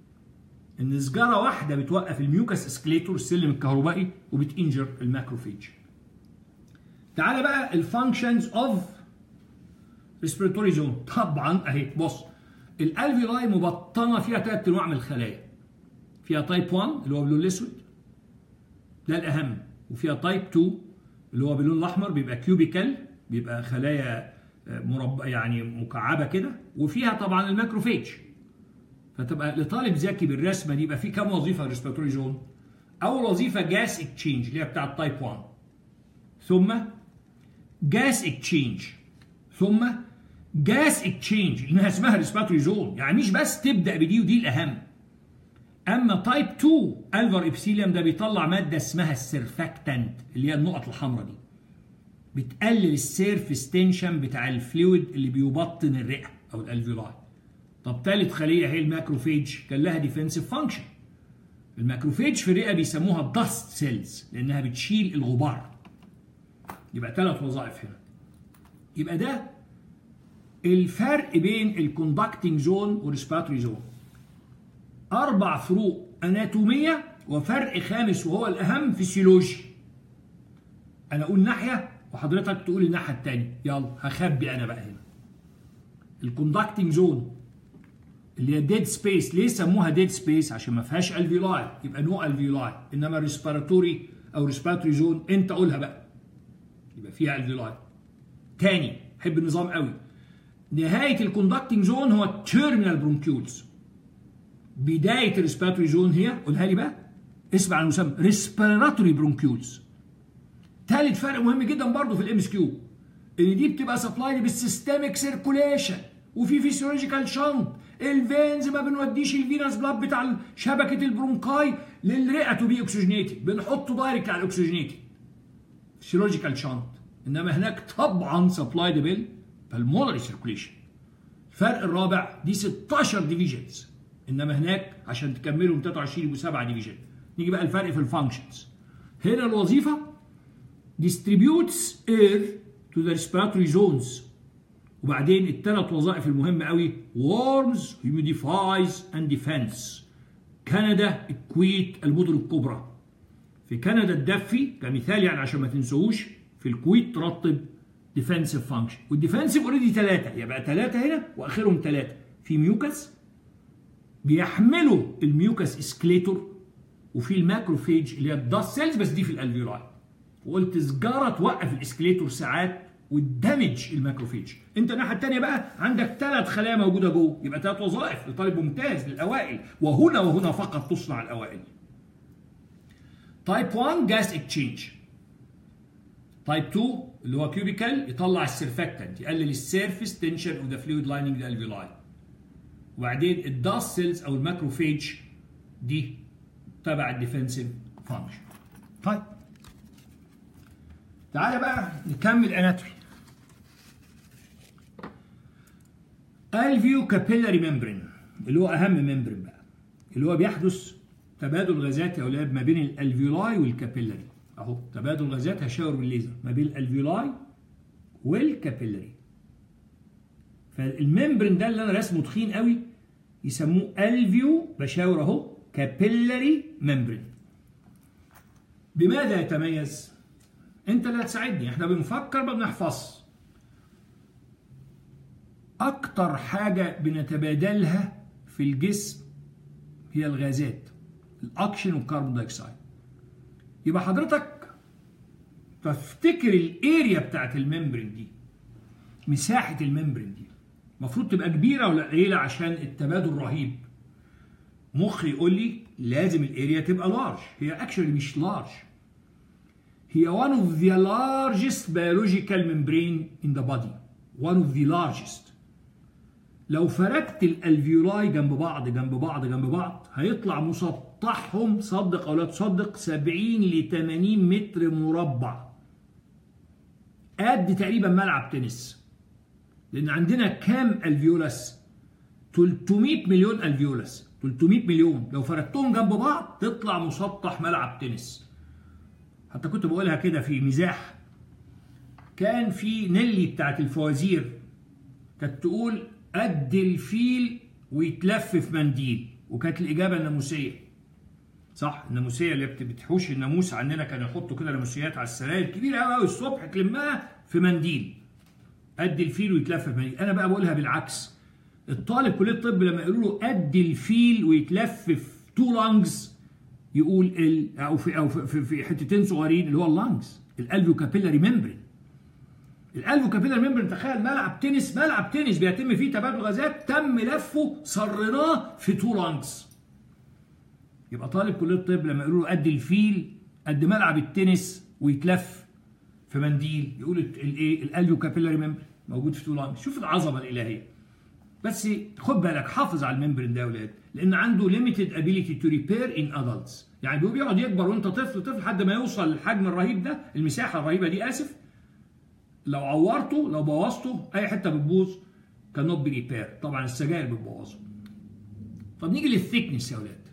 ان سجاره واحده بتوقف الميوكس اسكليتور السلم الكهربائي وبتنجر الماكروفيج تعالى بقى الفانكشنز اوف ريسبيراتوري زون طبعا اهي بص الالفيلاي مبطنه فيها ثلاث انواع من الخلايا فيها تايب 1 اللي هو باللون الاسود ده الاهم وفيها تايب 2 اللي هو باللون الاحمر بيبقى كيوبيكال بيبقى خلايا مربع يعني مكعبه كده وفيها طبعا الماكروفيج فتبقى لطالب ذكي بالرسمه دي يبقى في كام وظيفه ريسبيراتوري زون اول وظيفه جاس اكتشينج اللي هي بتاعه تايب 1 ثم جاس اكتشينج ثم جاس اكتشينج انها اسمها ريسبيراتوري زون يعني مش بس تبدا بدي ودي الاهم اما تايب 2 الفر ابسيليوم ده بيطلع ماده اسمها السيرفاكتنت اللي هي النقط الحمراء دي بتقلل السيرفس تنشن بتاع الفلويد اللي بيبطن الرئه او الالفيولاي طب ثالث خليه هي الماكروفيج كان لها ديفنسيف فانكشن الماكروفيج في الرئه بيسموها داست سيلز لانها بتشيل الغبار يبقى ثلاث وظائف هنا يبقى ده الفرق بين الكوندكتنج زون والريسبيراتوري زون اربع فروق اناتوميه وفرق خامس وهو الاهم فيسيولوجي انا اقول ناحيه وحضرتك تقول الناحيه الثانيه يلا هخبي انا بقى هنا الكوندكتنج زون اللي هي ديد سبيس ليه سموها ديد سبيس عشان ما فيهاش الفيولاي يبقى نو الفيولاي انما ريسبيراتوري او ريسبيراتوري زون انت قولها بقى يبقى فيها الفيولاي تاني حب النظام قوي نهايه الكوندكتنج زون هو التيرمينال برونكيولز بدايه الريسبيراتوري زون هي قولها لي بقى اسمع عن المسمى ريسبيراتوري برونكيولز ثالث فرق مهم جدا برضه في الام اس كيو ان دي بتبقى سبلايد بالسيستميك سيركوليشن وفي فيسيولوجيكال شنط الفينز ما بنوديش الفينس بلاد بتاع شبكه البرونكاي للرئه تو بي اوكسجينيتد بنحطه دايركت على الاكسجينيتد فيسيولوجيكال شنط انما هناك طبعا سبلايد بال بالمولري سيركوليشن الفرق الرابع دي 16 ديفيجنز انما هناك عشان تكملهم 23 يبقوا 7 ديفيجن نيجي بقى الفرق في الفانكشنز هنا الوظيفه distributes air to the respiratory zones وبعدين الثلاث وظائف المهمه قوي warms humidifies and defends كندا الكويت المدن الكبرى في كندا تدفي كمثال يعني عشان ما تنسوهوش في الكويت ترطب ديفنسيف فانكشن والديفنسيف اوريدي ثلاثه يبقى ثلاثه هنا واخرهم ثلاثه في ميوكس بيحملوا الميوكس اسكليتور وفي الماكروفيج اللي هي الداست سيلز بس دي في الالفيولاي وقلت سجاره توقف الاسكليتور ساعات وتدمج الماكروفيج انت الناحيه الثانيه بقى عندك ثلاث خلايا موجوده جوه يبقى ثلاث وظائف لطالب ممتاز للاوائل وهنا وهنا فقط تصنع الاوائل تايب 1 جاس اكتشينج تايب 2 اللي هو كيوبيكال يطلع السيرفكتنت يقلل السيرفيس تنشن اوف ذا فلويد لايننج ذا الفيولاي وبعدين الداست سيلز او الماكروفيج دي تبع الديفنسيف فانكشن طيب تعالى بقى نكمل اناتومي الفيو كابيلاري ممبرين اللي هو اهم ممبرين بقى اللي هو بيحدث تبادل غازات يا اولاد ما بين الالفيولاي والكابيلاري اهو تبادل غازات هشاور بالليزر ما بين الالفيولاي والكابيلاري فالممبرين ده اللي انا رسمه تخين قوي يسموه الفيو بشاور اهو كابيلاري ممبرين بماذا يتميز انت اللي هتساعدني احنا بنفكر ما بنحفظ اكتر حاجه بنتبادلها في الجسم هي الغازات الاكشن والكربون دايوكسيد يبقى حضرتك تفتكر الاريا بتاعت الممبرين دي مساحه الممبرين دي المفروض تبقى كبيره ولا قليله عشان التبادل رهيب مخي يقول لي لازم الاريا تبقى لارج هي اكشولي مش لارج هي one of the largest biological membrane in the body one of the largest لو فردت الالفيولاي جنب بعض جنب بعض جنب بعض هيطلع مسطحهم صدق او لا تصدق 70 ل 80 متر مربع قد تقريبا ملعب تنس لان عندنا كام الفيولاس 300 مليون الفيولاس 300 مليون لو فردتهم جنب بعض تطلع مسطح ملعب تنس حتى كنت بقولها كده في مزاح كان في نيلي بتاعت الفوازير كانت تقول قد الفيل ويتلف في منديل وكانت الاجابه الناموسيه صح الناموسيه اللي بتحوش الناموس عننا كانوا يحطوا كده ناموسيات على السراير كبيره قوي قوي الصبح تلمها في منديل قد الفيل ويتلف في منديل انا بقى بقولها بالعكس الطالب كليه الطب لما يقولوا له قد الفيل ويتلف في تو لانجز يقول ال او في او في, في حتتين صغيرين اللي هو اللانجز الالفيو كابيلاري ممبرين الالفيو كابيلاري ممبرين تخيل ملعب تنس ملعب تنس بيتم فيه تبادل غازات تم لفه صرناه في تو لانجز يبقى طالب كليه الطب لما يقولوا له قد الفيل قد ملعب التنس ويتلف في منديل يقول الايه الالفيو كابيلاري ممبرين موجود في تو لانجز شوف العظمه الالهيه بس خد بالك حافظ على الممبرين ده يا ولاد لان عنده limited ability to repair in adults يعني هو بيقعد يكبر وانت طفل طفل لحد ما يوصل للحجم الرهيب ده المساحه الرهيبه دي اسف لو عورته لو بوظته اي حته بتبوظ كانوت بي ريبير طبعا السجاير بتبوظه طب نيجي للثيكنس يا ولاد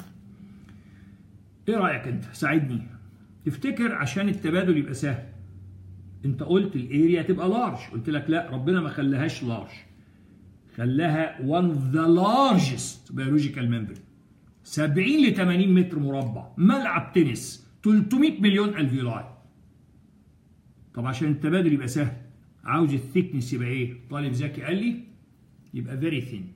ايه رايك انت ساعدني تفتكر عشان التبادل يبقى سهل انت قلت الاريا تبقى لارج قلت لك لا ربنا ما خلاهاش لارج خلاها one of the largest biological membrane 70 ل 80 متر مربع ملعب تنس 300 مليون الفيولاي طب عشان التبادل يبقى سهل عاوز الثيكنس يبقى ايه طالب ذكي قال لي يبقى فيري ثين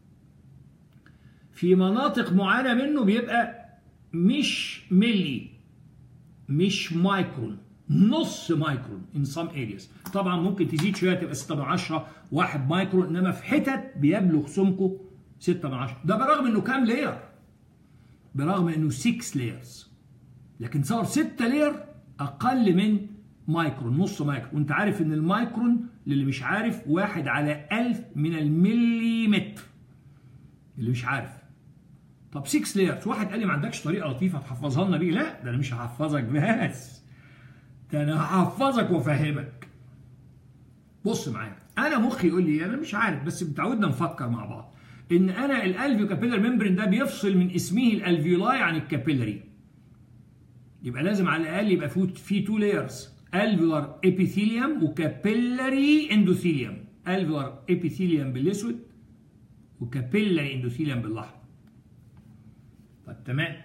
في مناطق معينه منه بيبقى مش ملي مش مايكرون نص مايكرون in some areas طبعا ممكن تزيد شويه تبقى 6 من 10 1 مايكرون انما في حتت بيبلغ سمكه 6 من 10 ده برغم انه كام لاير برغم انه 6 لايرز لكن صار 6 لاير اقل من مايكرون نص مايكرون وانت عارف ان المايكرون للي مش عارف واحد على 1000 من المليمتر اللي مش عارف طب 6 لايرز واحد قال لي ما عندكش طريقه لطيفه تحفظها لنا بيه لا ده انا مش هحفظك بس ده انا هحفظك وافهمك بص معايا انا مخي يقول لي انا مش عارف بس متعودنا نفكر مع بعض ان انا الالفيو كابيلر ممبرين ده بيفصل من اسمه الالفيولاي عن الكابيلري يبقى لازم على الاقل يبقى في في تو لايرز الفيولار ابيثيليوم وكابيلري اندوثيليوم الفيولار ابيثيليوم بالاسود وكابيلري اندوثيليوم بالاحمر طب تمام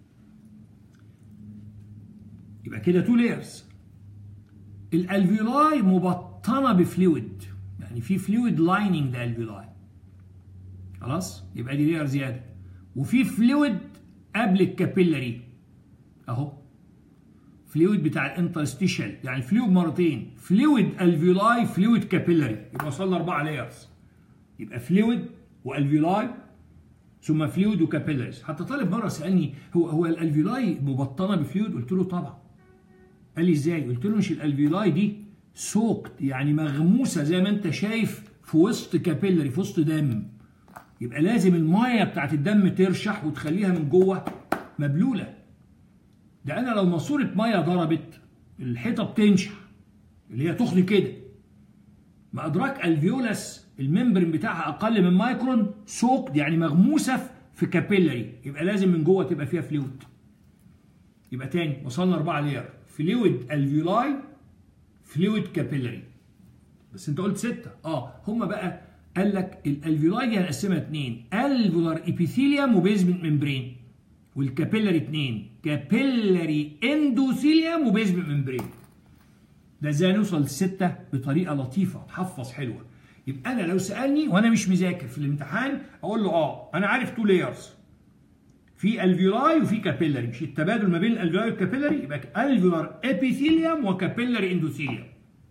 يبقى كده تو لايرز الالفيولاي مبطنه بفلويد يعني في فلويد لايننج الالفيولاي خلاص يبقى دي لير زياده وفي فلويد قبل الكابيلري اهو فلويد بتاع الانترستيشال يعني فلويد مرتين فلويد الفيولاي فلويد كابيلري يبقى وصلنا اربعه لايرز يبقى فلويد والفيولاي ثم فلويد وكابيلريز حتى طالب مره سالني هو هو الالفيولاي مبطنه بفلويد قلت له طبعا قال لي ازاي قلت له مش الالفيولاي دي سوقت يعني مغموسه زي ما انت شايف في وسط كابيلري في وسط دم يبقى لازم الميه بتاعت الدم ترشح وتخليها من جوه مبلوله ده انا لو ماسوره ميه ضربت الحيطه بتنشح اللي هي تخلي كده ما ادراك الفيولس الممبرين بتاعها اقل من مايكرون سوقد يعني مغموسه في كابيلاري يبقى لازم من جوه تبقى فيها فلويد يبقى تاني وصلنا اربعه لير فلويد الفيولاي فلويد كابيلاري بس انت قلت سته اه هم بقى قال لك الالفيولاي دي هنقسمها اثنين الفيولار ابيثيليوم وبيزمنت ممبرين والكابيلاري اثنين كابيلاري اندوثيليوم وبيزمنت ممبرين ده ازاي نوصل للسته بطريقه لطيفه تحفظ حلوه يبقى انا لو سالني وانا مش مذاكر في الامتحان اقول له اه انا عارف تو لايرز في الفيولاي وفي كابيلاري مش التبادل ما بين الالفيولاي والكابيلاري يبقى الفيولار ابيثيليوم وكابيلاري اندوثيليوم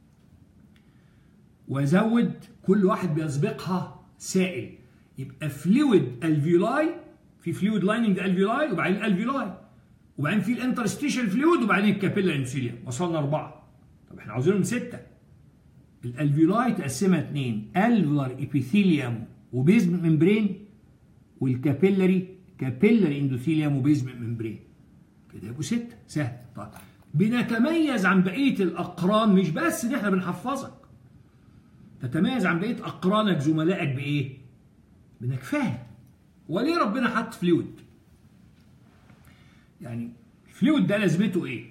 وازود كل واحد بيسبقها سائل يبقى فلويد الفيولاي في فلويد لايننج الفيولاي وبعدين الفيولاي وبعدين في الانترستيشن فلويد وبعدين الكابيلاري اندوثيليوم وصلنا اربعه طب احنا عاوزينهم سته الالفيولاي تقسمها اثنين الفيولار ابيثيليوم وبيزمنت ممبرين والكابيلاري كابيلاري اندوثيليوم وبيزمنت ممبرين كده يبقوا سته سهل طيب بنتميز عن بقيه الاقران مش بس ان احنا بنحفظك تتميز عن بقيه اقرانك زملائك بايه؟ بانك فاهم وليه ربنا حط فلويد؟ يعني الفلويد ده لازمته ايه؟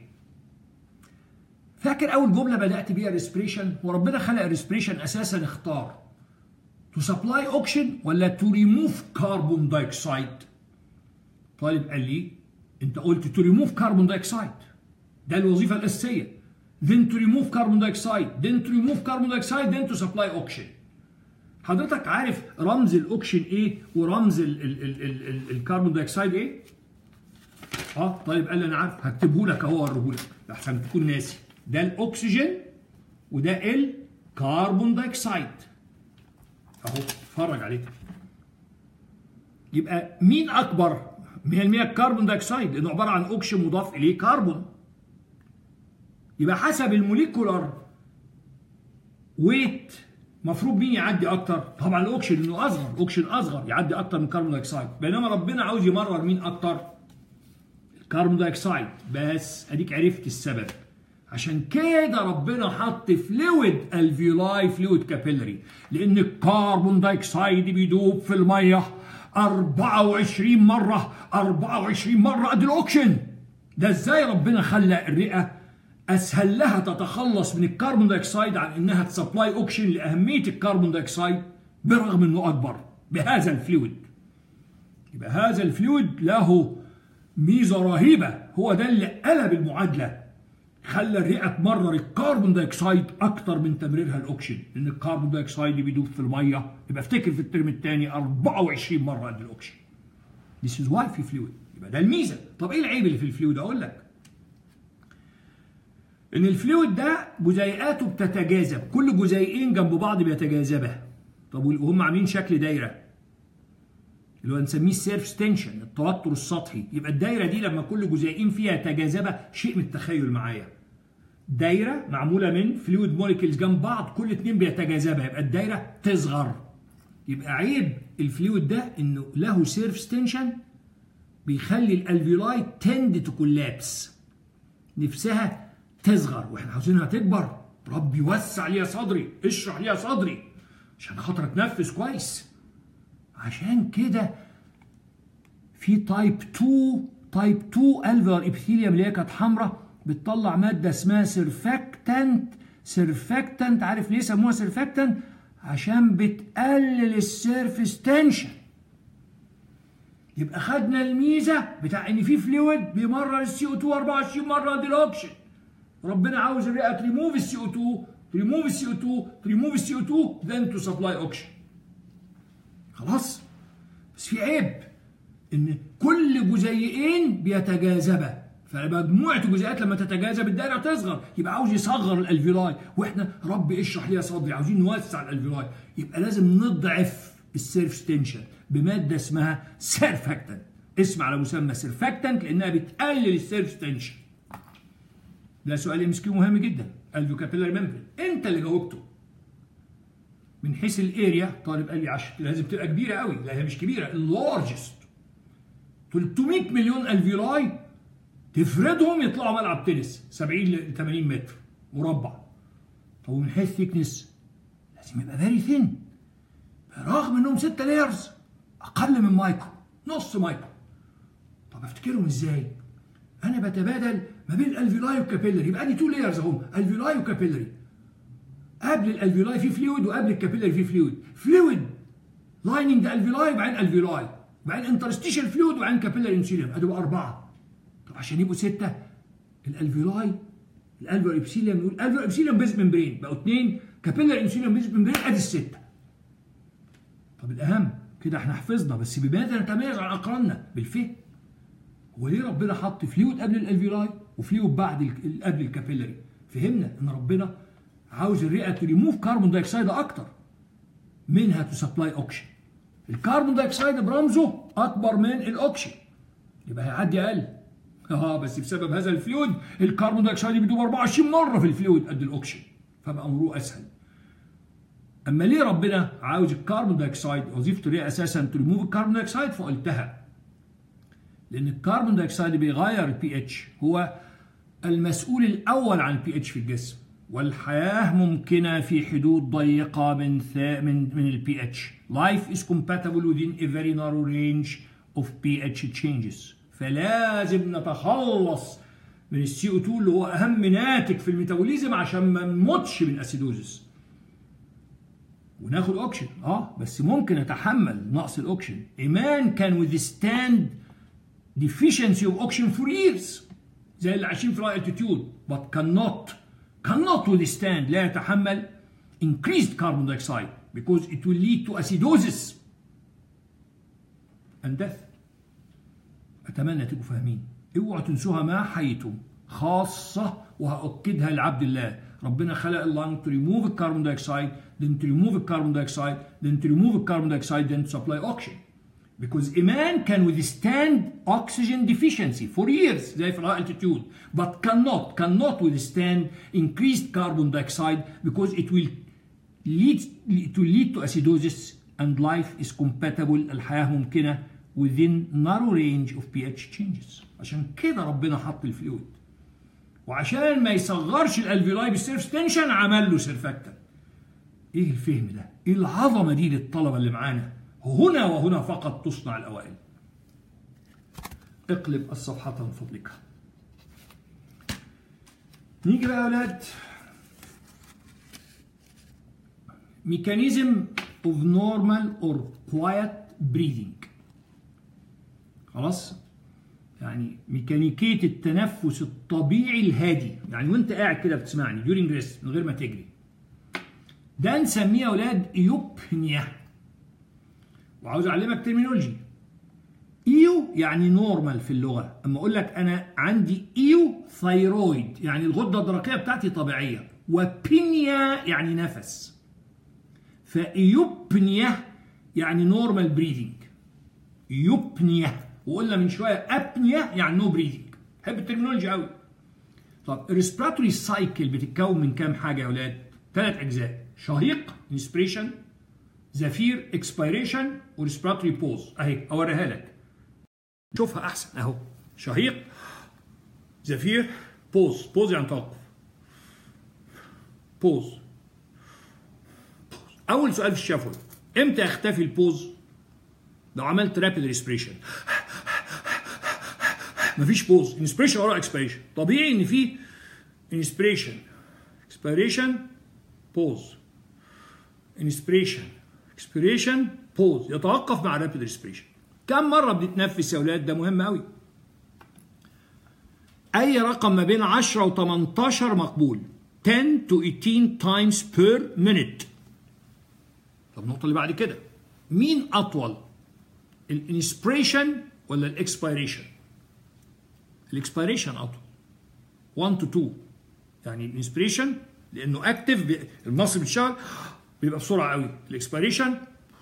فاكر اول جمله بدات بيها ريسبريشن وربنا خلق الريسبريشن اساسا اختار تو سبلاي اوكسجين ولا تو ريموف كربون دايوكسيد طالب قال لي انت قلت تو ريموف كربون دايوكسيد ده الوظيفه الاساسيه then to remove carbon dioxide then to remove carbon dioxide then to supply oxygen حضرتك عارف رمز الاوكسجين ايه ورمز ال ال ال ال ال الكربون دايوكسيد ايه اه طيب قال لي انا عارف هكتبه لك اهو اوريه لك احسن تكون ناسي ده الاكسجين وده الكربون دايوكسيد اهو اتفرج عليه يبقى مين اكبر 100% الكربون دايوكسيد لانه عباره عن اوكسجين مضاف اليه كربون يبقى حسب الموليكولار ويت مفروض مين يعدي اكتر طبعا الاوكسجين انه اصغر الاوكسجين اصغر يعدي اكتر من الكربون دايوكسيد بينما ربنا عاوز يمرر مين اكتر الكربون دايوكسيد بس اديك عرفت السبب عشان كده ربنا حط فلويد الفيولاي فلويد كابيلري لان الكربون دايوكسيد بيدوب في الميه 24 مره 24 مره قد الاوكسجين ده ازاي ربنا خلى الرئه اسهل لها تتخلص من الكربون دايوكسيد عن انها تسبلاي اوكسجين لاهميه الكربون دايوكسيد برغم انه اكبر بهذا الفلويد يبقى هذا الفلويد له ميزه رهيبه هو ده اللي قلب المعادله خلى الرئه تمرر الكربون دايوكسيد اكتر من تمريرها الاكسجين لان الكربون دايوكسيد بيدوب في الميه يبقى افتكر في الترم الثاني 24 مره قد الاكسجين This is why في فلويد يبقى ده الميزه طب ايه العيب اللي في الفلويد اقول لك ان الفلويد ده جزيئاته بتتجاذب كل جزيئين جنب بعض بيتجاذبا طب وهم عاملين شكل دايره اللي هو نسميه السيرفس تنشن التوتر السطحي يبقى الدايره دي لما كل جزيئين فيها تجاذبا شيء من التخيل معايا دايره معموله من فلويد موليكيولز جنب بعض كل اتنين بيتجاذبا يبقى الدايره تصغر يبقى عيب الفلويد ده انه له سيرفس تنشن بيخلي الالفيولاي تند تو كولابس نفسها تصغر واحنا عاوزينها تكبر ربي وسع لي صدري اشرح لي صدري عشان خاطر اتنفس كويس عشان كده في تايب 2 تايب 2 الفير ابيثيليوم اللي هي كانت حمراء بتطلع ماده اسمها سيرفاكتنت سيرفاكتنت عارف ليه سموها سيرفاكتنت عشان بتقلل السيرفس تنشن يبقى خدنا الميزه بتاع ان في فلويد بيمرر السي او 2 24 مره دي الاوكسجين ربنا عاوز الرئه تريموف السي او 2 تريموف السي او 2 تريموف السي او 2 then to supply oxygen خلاص بس في عيب ان كل جزيئين بيتجاذبا فمجموعه الجزيئات لما تتجاذب الدائره تصغر يبقى عاوز يصغر الالفيولاي واحنا رب اشرح لي صدري عاوزين نوسع الالفيولاي يبقى لازم نضعف السيرفس تنشن بماده اسمها سيرفاكتنت اسم على مسمى سيرفاكتنت لانها بتقلل السيرفس تنشن ده سؤال ام اس كيو مهم جدا الفيو كابيلاري ممبرين انت اللي جاوبته من حيث الاريا طالب قال لي 10 لازم تبقى كبيره قوي لا هي مش كبيره اللارجست 300 مليون الفيولاي تفردهم يطلعوا ملعب تنس 70 ل 80 متر مربع طب ومن حيث ثيكنس لازم يبقى فيري ثين رغم انهم 6 لايرز اقل من مايكرو نص مايكرو طب افتكرهم ازاي؟ انا بتبادل ما بين الالفيولاي والكابيلري يبقى دي تو لايرز اهم الفيولاي وكابيلري قبل الالفيولاي في فلويد وقبل الكابيلري في فلويد فلويد لايننج الفيولاي وبعدين الفيولاي وبعدين انترستيشال فلويد وبعدين كابيلري انسيليوم ادي بقى اربعه طب عشان يبقوا سته الالفيولاي الالفيول ابسيليوم نقول الالفيول ابسيليوم بيز ممبرين بقوا اثنين كابيلري انسيليوم بيز ممبرين ادي السته طب الاهم كده احنا حفظنا بس بماذا نتميز عن اقراننا بالفهم هو ليه ربنا حط فلويد قبل الالفيولاي وفلويد بعد ال- قبل الكابيلري فهمنا ان ربنا عاوز الرئه تريموف كربون دايوكسيد اكتر منها تو سبلاي اوكسجين الكربون دايوكسيد برمزه اكبر من الاوكسجين يبقى هيعدي اقل اه بس بسبب هذا الفلويد الكربون دايوكسيد بيدوب 24 مره في الفلويد قد الاوكسجين فبقى امره اسهل اما ليه ربنا عاوز الكربون دايوكسيد وظيفته ليه اساسا تريموف الكربون دايوكسيد فقلتها لان الكربون دايوكسيد بيغير البي اتش هو المسؤول الاول عن البي اتش في الجسم والحياه ممكنه في حدود ضيقه من ثا من من البي اتش life is compatible within a very narrow range of pH changes فلازم نتخلص من السي او 2 اللي هو اهم ناتج في الميتابوليزم عشان ما نموتش من اسيدوزس وناخد اوكسجين اه بس ممكن اتحمل نقص الاوكسجين ايمان كان withstand deficiency of oxygen for years زي اللي عايشين في الهاي altitude but cannot cannot withstand لا يتحمل increased carbon dioxide because it will lead to acidosis and death اتمنى تبقوا فاهمين اوعوا تنسوها ما حييتم خاصه وهاكدها لعبد الله ربنا خلق اللنج to remove الكربون دايوكسيد then to remove الكربون دايوكسيد then to remove الكربون دايوكسيد then to supply oxygen because a man can withstand oxygen deficiency for years زي في الهاي altitude but cannot cannot withstand increased carbon dioxide because it will lead to lead to acidosis and life is compatible الحياة ممكنة within narrow range of pH changes عشان كده ربنا حط الفلويد وعشان ما يصغرش الالفيولاي بالسيرفس تنشن عمل له سيرفاكتنت ايه الفهم ده؟ ايه العظمه دي للطلبه اللي معانا؟ هنا وهنا فقط تصنع الاوائل. اقلب الصفحة من فضلك. نيجي بقى يا اولاد ميكانيزم of normal or quiet breathing. خلاص؟ يعني ميكانيكية التنفس الطبيعي الهادي، يعني وانت قاعد كده بتسمعني during rest من غير ما تجري. ده نسميه يا اولاد ايوبنيا وعاوز اعلمك ترمينولوجي ايو يعني نورمال في اللغه اما اقول لك انا عندي ايو ثايرويد يعني الغده الدرقيه بتاعتي طبيعيه وبينيا يعني نفس فايوبنيا يعني نورمال بريذنج يوبنيا وقلنا من شويه ابنيا يعني نو بريذنج بحب الترمينولوجي قوي طب الريسبيراتوري سايكل بتتكون من كام حاجه يا اولاد ثلاث اجزاء شهيق انسبريشن زفير اكسبيريشن وريسبيراتوري بوز اهي اوريها لك شوفها احسن اهو شهيق زفير بوز بوز يعني توقف بوز اول سؤال في الشفوي امتى يختفي البوز لو عملت رابيد ريسبريشن مفيش بوز انسبريشن ورا اكسبيريشن طبيعي ان في انسبريشن اكسبيريشن بوز انسبريشن اكسبيريشن بوز يتوقف مع رابيد ريسبريشن كم مره بنتنفس يا اولاد ده مهم قوي اي رقم ما بين 10 و 18 مقبول 10 to 18 times per minute طب النقطه اللي بعد كده مين اطول الانسبريشن ولا الاكسبيريشن الاكسبيريشن اطول 1 to 2 يعني الانسبريشن لانه اكتف المصل بتشتغل بيبقى بسرعه قوي الاكسبيريشن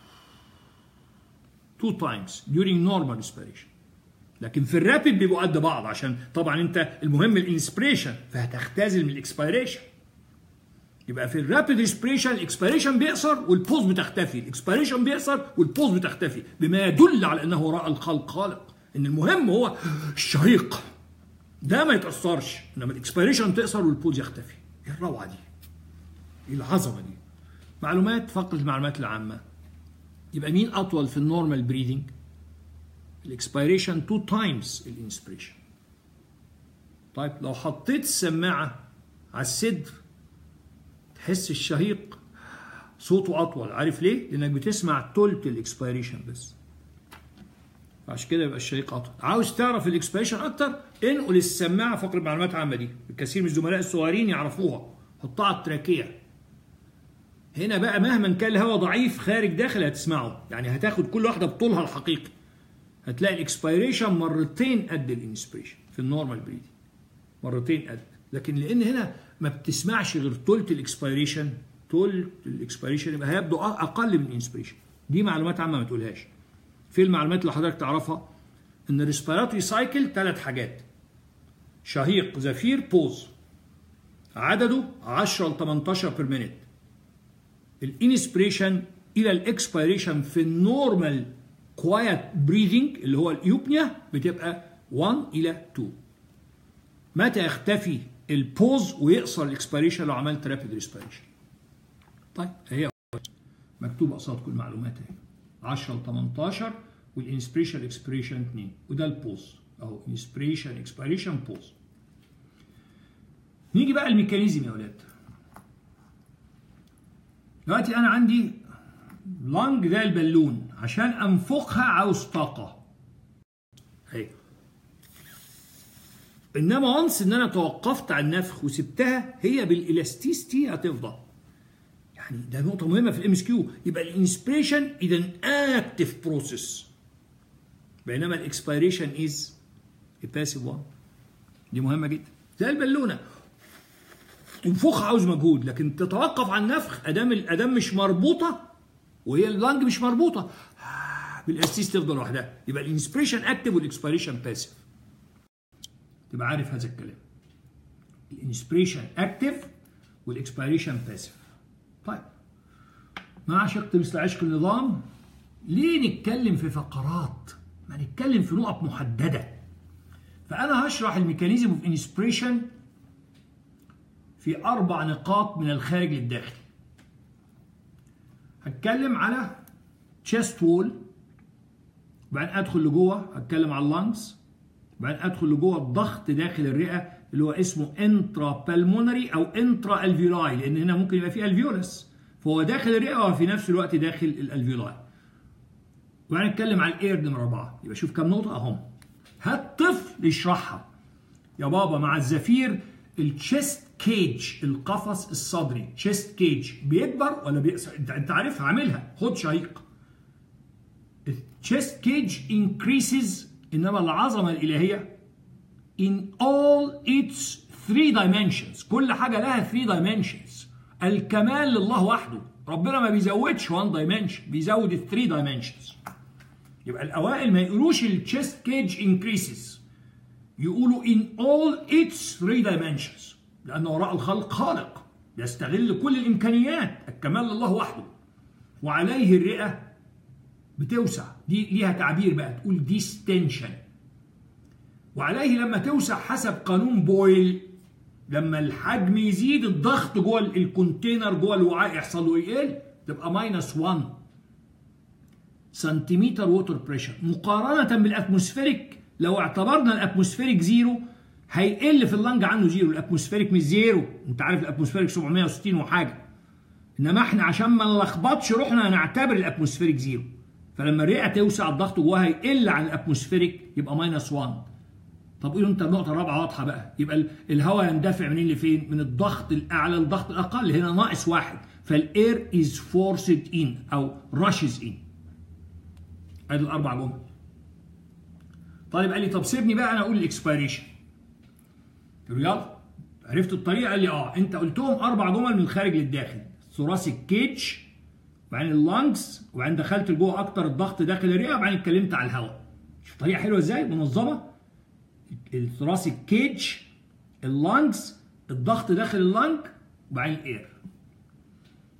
2 تايمز during normal respiration لكن في الرابيد بيبقوا قد بعض عشان طبعا انت المهم الانسبريشن فهتختزل من الاكسبيريشن يبقى في الرابيد ريسبريشن الاكسبيريشن بيقصر والبوز بتختفي الاكسبيريشن بيقصر والبوز بتختفي بما يدل على انه وراء الخلق خالق ان المهم هو الشهيق ده ما يتاثرش انما الاكسبيريشن تقصر والبوز يختفي ايه الروعه دي ايه العظمه دي معلومات فقره المعلومات العامه يبقى مين اطول في النورمال بريدنج الاكسبيريشن تو تايمز الانسبريشن طيب لو حطيت السماعه على الصدر تحس الشهيق صوته اطول عارف ليه لانك بتسمع تلت الاكسبيريشن بس عشان كده يبقى الشهيق اطول عاوز تعرف الاكسبيريشن اكتر انقل السماعه فقره معلومات عامه دي الكثير من الزملاء الصغيرين يعرفوها حطها على التراكيه هنا بقى مهما كان الهواء ضعيف خارج داخل هتسمعه يعني هتاخد كل واحده بطولها الحقيقي هتلاقي الاكسبيريشن مرتين قد الانسبريشن في النورمال بريدنج مرتين قد لكن لان هنا ما بتسمعش غير تلت الاكسبيريشن تلت الاكسبيريشن يبقى هيبدو اقل من الانسبريشن دي معلومات عامه ما تقولهاش في المعلومات اللي حضرتك تعرفها ان الريسبيراتوري سايكل ثلاث حاجات شهيق زفير بوز عدده 10 ل 18 بير مينيت الانسبريشن الى الاكسبيريشن في النورمال كوايت بريذنج اللي هو اليوبنيا بتبقى 1 الى 2 متى يختفي البوز ويقصر الاكسبيريشن لو عملت رابيد ريسبيريشن طيب هي مكتوب قصاد كل المعلومات اهي 10 ل 18 والانسبريشن اكسبريشن 2 وده البوز اهو انسبريشن اكسبيريشن بوز نيجي بقى الميكانيزم يا ولاد دلوقتي انا عندي لانج ده البالون عشان انفخها عاوز طاقه اهي انما وانس ان انا توقفت عن النفخ وسبتها هي بالالاستيستي هتفضل يعني ده نقطه مهمه في الام اس كيو يبقى الانسبريشن اذا اكتف بروسيس بينما الاكسبيريشن از باسيف وان دي مهمه جدا زي البالونه تنفخها عاوز مجهود لكن تتوقف عن النفخ ادام الادام مش مربوطه وهي اللانج مش مربوطه بالاستيس تفضل لوحدها يبقى الانسبريشن اكتف والاكسبيريشن باسيف تبقى عارف هذا الكلام الانسبريشن اكتف والاكسبيريشن باسيف طيب مع عشقت مثل عشق النظام ليه نتكلم في فقرات ما نتكلم في نقط محدده فانا هشرح الميكانيزم اوف انسبريشن في اربع نقاط من الخارج للداخل هتكلم على تشيست وول وبعدين ادخل لجوه هتكلم على اللانجز وبعدين ادخل لجوه الضغط داخل الرئه اللي هو اسمه انترا بالمونري او انترا الفيولاي لان هنا ممكن يبقى فيه الفيولس فهو داخل الرئه وفي نفس الوقت داخل الالفيولاي وبعدين نتكلم على الاير نمره اربعه يبقى شوف كام نقطه اهم هات طفل يشرحها يا بابا مع الزفير التشيست كيج القفص الصدري تشيست كيج بيكبر ولا بيقصر انت انت عارف هعملها خد شهيق التشيست كيج increases انما العظمه الالهيه in all its three dimensions كل حاجه لها three dimensions الكمال لله وحده ربنا ما بيزودش one dimension بيزود ال three dimensions يبقى الاوائل ما يقولوش التشيست كيج increases يقولوا in all its three dimensions لأن وراء الخلق خالق يستغل كل الإمكانيات الكمال لله وحده وعليه الرئة بتوسع دي ليها تعبير بقى تقول ديستنشن وعليه لما توسع حسب قانون بويل لما الحجم يزيد الضغط جوه الكونتينر جوه الوعاء يحصل له يقل تبقى ماينس 1 سنتيمتر ووتر بريشر مقارنة بالاتموسفيريك لو اعتبرنا الاتموسفيريك زيرو هيقل في اللنج عنه زيرو الاتموسفيريك مش زيرو انت عارف الاتموسفيريك 760 وحاجه انما احنا عشان ما نلخبطش روحنا هنعتبر الاتموسفيريك زيرو فلما الرئه توسع الضغط جواها يقل عن الاتموسفيريك يبقى ماينس 1 طب قولوا انت النقطه الرابعه واضحه بقى يبقى الهواء يندفع منين لفين من الضغط الاعلى للضغط الاقل هنا ناقص واحد فالاير از فورسد ان او راشز ان ادي الاربع جمل طالب قال لي طب سيبني بقى انا اقول الاكسبيريشن رياض عرفت الطريقه قال لي اه انت قلتهم اربع جمل من الخارج للداخل ثوراسيك كيج وبعدين اللانجز وبعدين دخلت لجوه اكتر الضغط داخل الرئه وبعدين اتكلمت على الهواء شوف طريقه حلوه ازاي منظمه الثوراسيك كيج اللانجز الضغط داخل اللانج وبعدين الاير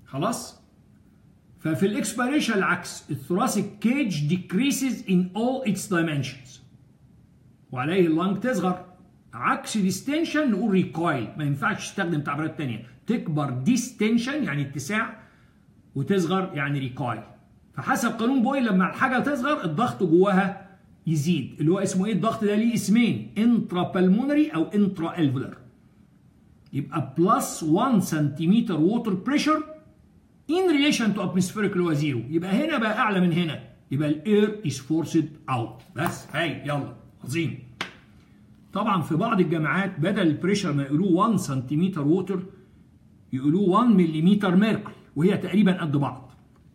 خلاص ففي الاكسبيريشن العكس الثوراسيك كيج decreases in all its dimensions وعليه اللنج تصغر عكس ديستنشن نقول ريكويل ما ينفعش تستخدم تعبيرات تانية تكبر ديستنشن يعني اتساع وتصغر يعني ريكويل فحسب قانون بويل لما الحاجه تصغر الضغط جواها يزيد اللي هو اسمه ايه الضغط ده ليه اسمين انترا بالمونري او انترا الفولر يبقى بلس 1 سنتيمتر ووتر بريشر ان ريليشن تو اتموسفيريك اللي هو زيرو يبقى هنا بقى اعلى من هنا يبقى الاير از فورسد اوت بس هاي يلا عظيم طبعا في بعض الجامعات بدل البريشر ما يقولوه 1 سنتيمتر ووتر يقولوه 1 ملم ميركوري وهي تقريبا قد بعض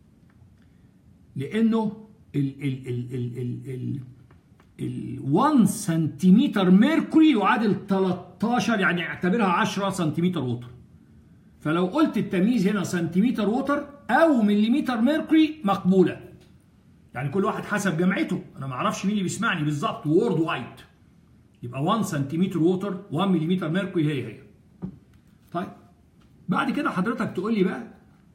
لانه ال ال ال ال ال ال ال 1 سنتيمتر ميركوري يعادل 13 يعني اعتبرها 10 سنتيمتر ووتر فلو قلت التمييز هنا سنتيمتر ووتر او مليمتر ميركوري مقبوله يعني كل واحد حسب جامعته انا ما اعرفش مين اللي بيسمعني بالظبط وورد وايد يبقى 1 سنتيمتر ووتر 1 ملم ميركوري هي هي طيب بعد كده حضرتك تقول لي بقى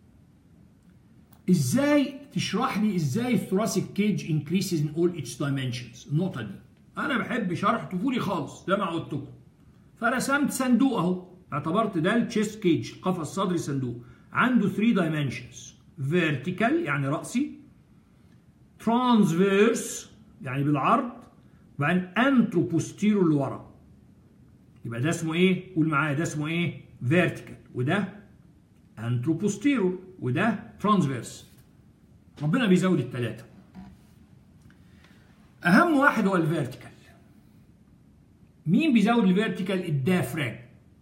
ازاي تشرح لي ازاي الثوراسيك كيج انكريسز ان اول اتش دايمنشنز النقطه دي انا بحب شرح طفولي خالص زي ما قلت لكم فرسمت صندوق اهو اعتبرت ده التشيست كيج القفص الصدري صندوق عنده 3 دايمنشنز فيرتيكال يعني راسي ترانسفيرس يعني بالعرض وبعدين انتروبوستيرو اللي ورا يبقى ده اسمه ايه قول معايا ده اسمه ايه فيرتيكال وده انتروبوستيرو وده ترانسفيرس ربنا بيزود الثلاثه اهم واحد هو الفيرتيكال مين بيزود الفيرتيكال الدافراج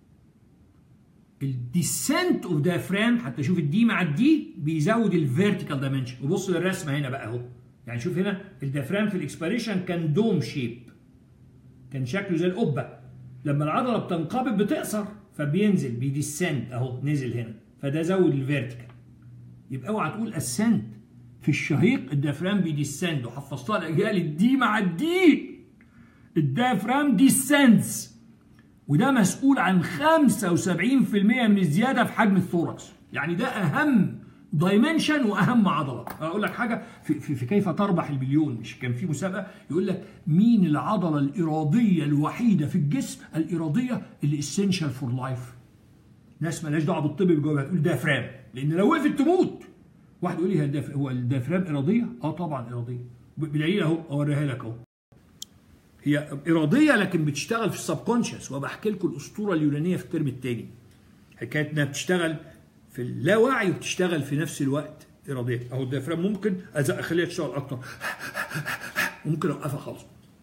الديسنت اوف دافرام حتى شوف الدي مع الدي بيزود الفيرتيكال دايمنشن وبص للرسمه هنا بقى اهو يعني شوف هنا الدافرام في الاكسبيريشن كان دوم شيب كان شكله زي القبه لما العضله بتنقبض بتقصر فبينزل بيديسنت اهو نزل هنا فده زود الفيرتيكال يبقى اوعى تقول اسنت في الشهيق الدافرام بيديسنت وحفظتها الاجيال الدي مع الدي الدافرام ديسنتس وده مسؤول عن 75% من الزياده في حجم الثوركس يعني ده اهم دايمنشن واهم عضله اقول لك حاجه في, في, في كيف تربح المليون مش كان في مسابقه يقول لك مين العضله الاراديه الوحيده في الجسم الاراديه اللي اسينشال فور لايف ناس مالهاش دعوه بالطب بيجاوبها تقول دافرام لان لو وقفت تموت واحد يقول لي هو الدافرام اراديه اه طبعا اراديه بدليل اهو اوريها لك اهو هي اراديه لكن بتشتغل في السبكونشس وبحكي لكم الاسطوره اليونانيه في الترم الثاني حكايه انها بتشتغل في اللاوعي وبتشتغل في نفس الوقت اراديه اهو الديافرام ممكن اخليها تشتغل اكتر وممكن اوقفها خالص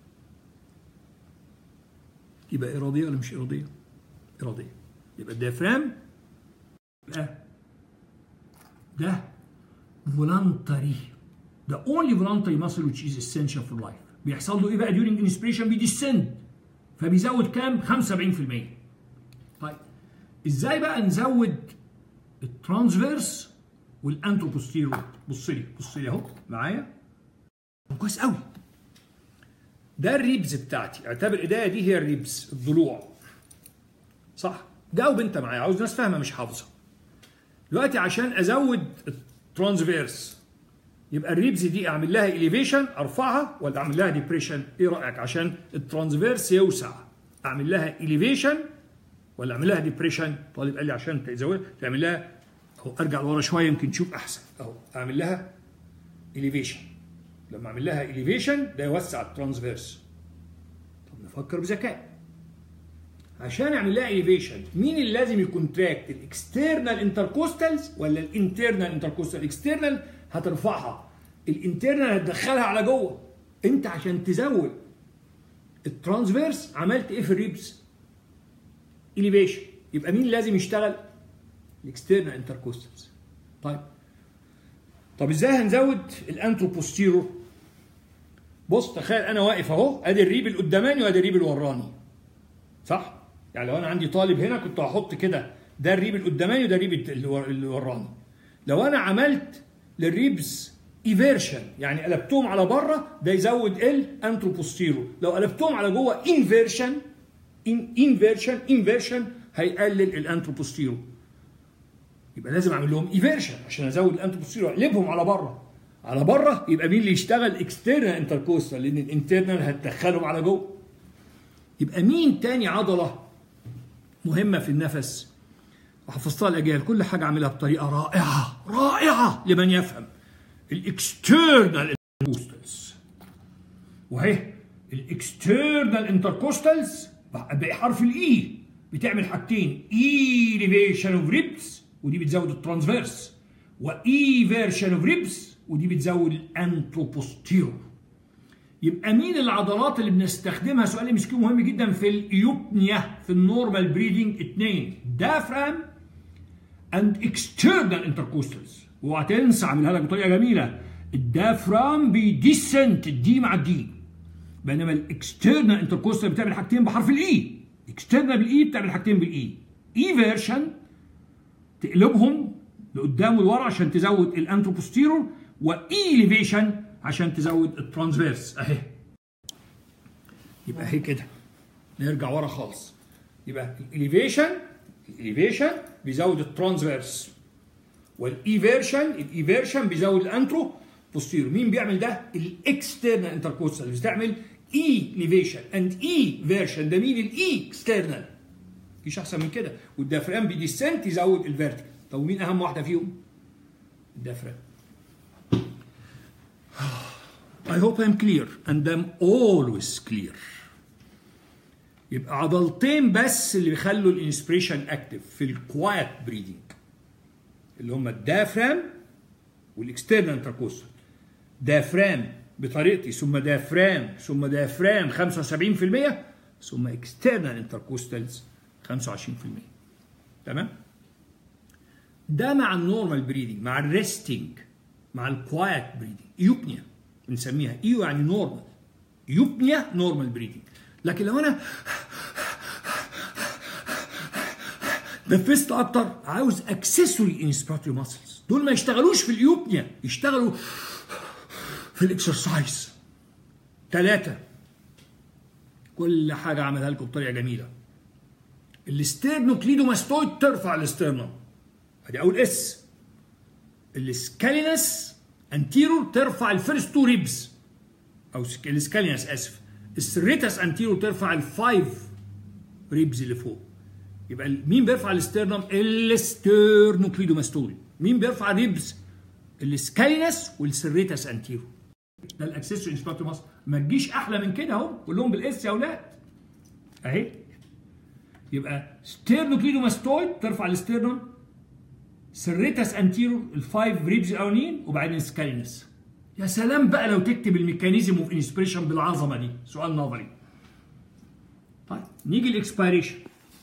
يبقى اراديه ولا مش اراديه؟ اراديه يبقى الديافرام يبقى ده فولنتري the only voluntary muscle which is essential for life بيحصل له ايه بقى during inspiration بيديسند فبيزود كام 75% طيب ازاي بقى نزود الترانسفيرس والانتروبوستيرو بص لي بص لي اهو معايا كويس قوي ده الريبز بتاعتي اعتبر ايديا دي هي الريبز الضلوع صح جاوب انت معايا عاوز ناس فاهمه مش حافظه دلوقتي عشان ازود الترانسفيرس يبقى الريبز دي اعمل لها اليفيشن ارفعها ولا اعمل لها ديبريشن ايه رايك عشان الترانسفيرس يوسع اعمل لها اليفيشن ولا اعمل لها ديبريشن طالب قال لي عشان تزود تعمل لها اهو ارجع لورا شويه يمكن تشوف احسن اهو اعمل لها اليفيشن لما اعمل لها اليفيشن ده يوسع الترانسفيرس طب نفكر بذكاء عشان اعمل لها اليفيشن مين اللي لازم يكونتراكت الاكسترنال انتركوستالز ولا الانترنال انتركوستال الاكسترنال هترفعها الانترنال هتدخلها على جوه انت عشان تزود الترانسفيرس عملت ايه في الريبس اليفيشن يبقى مين لازم يشتغل الاكسترنال انتركوستالز طيب طب ازاي هنزود الانتروبوستيرو بص تخيل انا واقف اهو ادي الريب القداماني وادي الريب الوراني صح يعني لو انا عندي طالب هنا كنت هحط كده ده الريب القداماني وده الريب اللي وراني لو انا عملت للريبس ايفيرشن يعني قلبتهم على بره ده يزود الانتروبوستيرو لو قلبتهم على جوه انفيرشن انفيرشن انفيرشن هيقلل الانتروبوستيرو يبقى لازم اعمل لهم ايفيرشن عشان ازود الانتروبوستيريور اقلبهم على بره على بره يبقى مين اللي يشتغل اكسترنال انتركوستال لان الانترنال هتدخلهم على جوه يبقى مين تاني عضله مهمه في النفس وحفظتها الاجيال كل حاجه اعملها بطريقه رائعه رائعه لمن يفهم الاكسترنال انتركوستالز وهي الاكسترنال انتركوستالز بحرف الاي بتعمل حاجتين ايليفيشن اوف ريبس ودي بتزود الترانسفيرس وايفيرشن اوف ريبس ودي بتزود الانتروبوستيرور يبقى مين العضلات اللي بنستخدمها سؤال ام مهم جدا في الايوبنيا في النورمال بريدنج اثنين دافرام اند اكسترنال انتركوستالز اوعى تنسى اعملها لك بطريقه جميله الدافرام بيديسنت الدي مع الدي بينما الاكسترنال انتركوستال بتعمل حاجتين بحرف الاي اكسترنال بالاي بتعمل حاجتين بالاي اي فيرشن تقلبهم لقدام ولورا عشان تزود الانتروبوستيرور وايليفيشن عشان تزود الترانسفيرس اهي يبقى اهي كده نرجع ورا خالص يبقى الاليفيشن الاليفيشن بيزود الترانسفيرس والايفيرشن الايفيرشن بيزود الانترو بوستيرو مين بيعمل ده الاكسترنال انتركوستال بتعمل اي ليفيشن اند اي فيرشن ده مين الاي اكسترنال مفيش احسن من كده والدافرام بيديسنت يزود الفيرتيكال طب مين اهم واحده فيهم الدافرام I hope I'm clear and I'm always clear يبقى عضلتين بس اللي بيخلوا الانسبريشن اكتف في الكوايت بريدنج اللي هم الدافرام والاكسترنال انتركوستال دافرام بطريقتي ثم دافرام ثم دافرام 75% ثم اكسترنال انتركوستالز 25% تمام ده مع النورمال بريدنج مع الريستنج مع الكوايت بريدنج يوبنيا بنسميها ايو يعني نورمال يوبنيا نورمال بريدنج لكن لو انا نفست اكتر عاوز اكسسوري انسبيراتوري ماسلز دول ما يشتغلوش في اليوبنيا يشتغلوا في الاكسرسايز ثلاثة كل حاجة عملها لكم بطريقة جميلة الاسترنوكليدوماستويد ترفع الاسترنوم ادي اول اس السكالينس انتيرور ترفع الفيرست تو ريبس او السكالينس اسف السريتس انتيرور ترفع الفايف ريبز اللي فوق يبقى مين بيرفع الاسترنم الاسترنوكليدوماستويد مين بيرفع الريبز السكالينس والسريتس انتيرور ده الاكسسوري انسبكتور مصر ما تجيش احلى من كده اهو كلهم بالاس يا اولاد اهي يبقى ستيرنوكليدوماستويد ترفع الاسترنم سريتس انتيرور الفايف ريبز الاولانيين وبعدين سكالينس يا سلام بقى لو تكتب الميكانيزم اوف انسبريشن بالعظمه دي سؤال نظري طيب نيجي الاكسبيريشن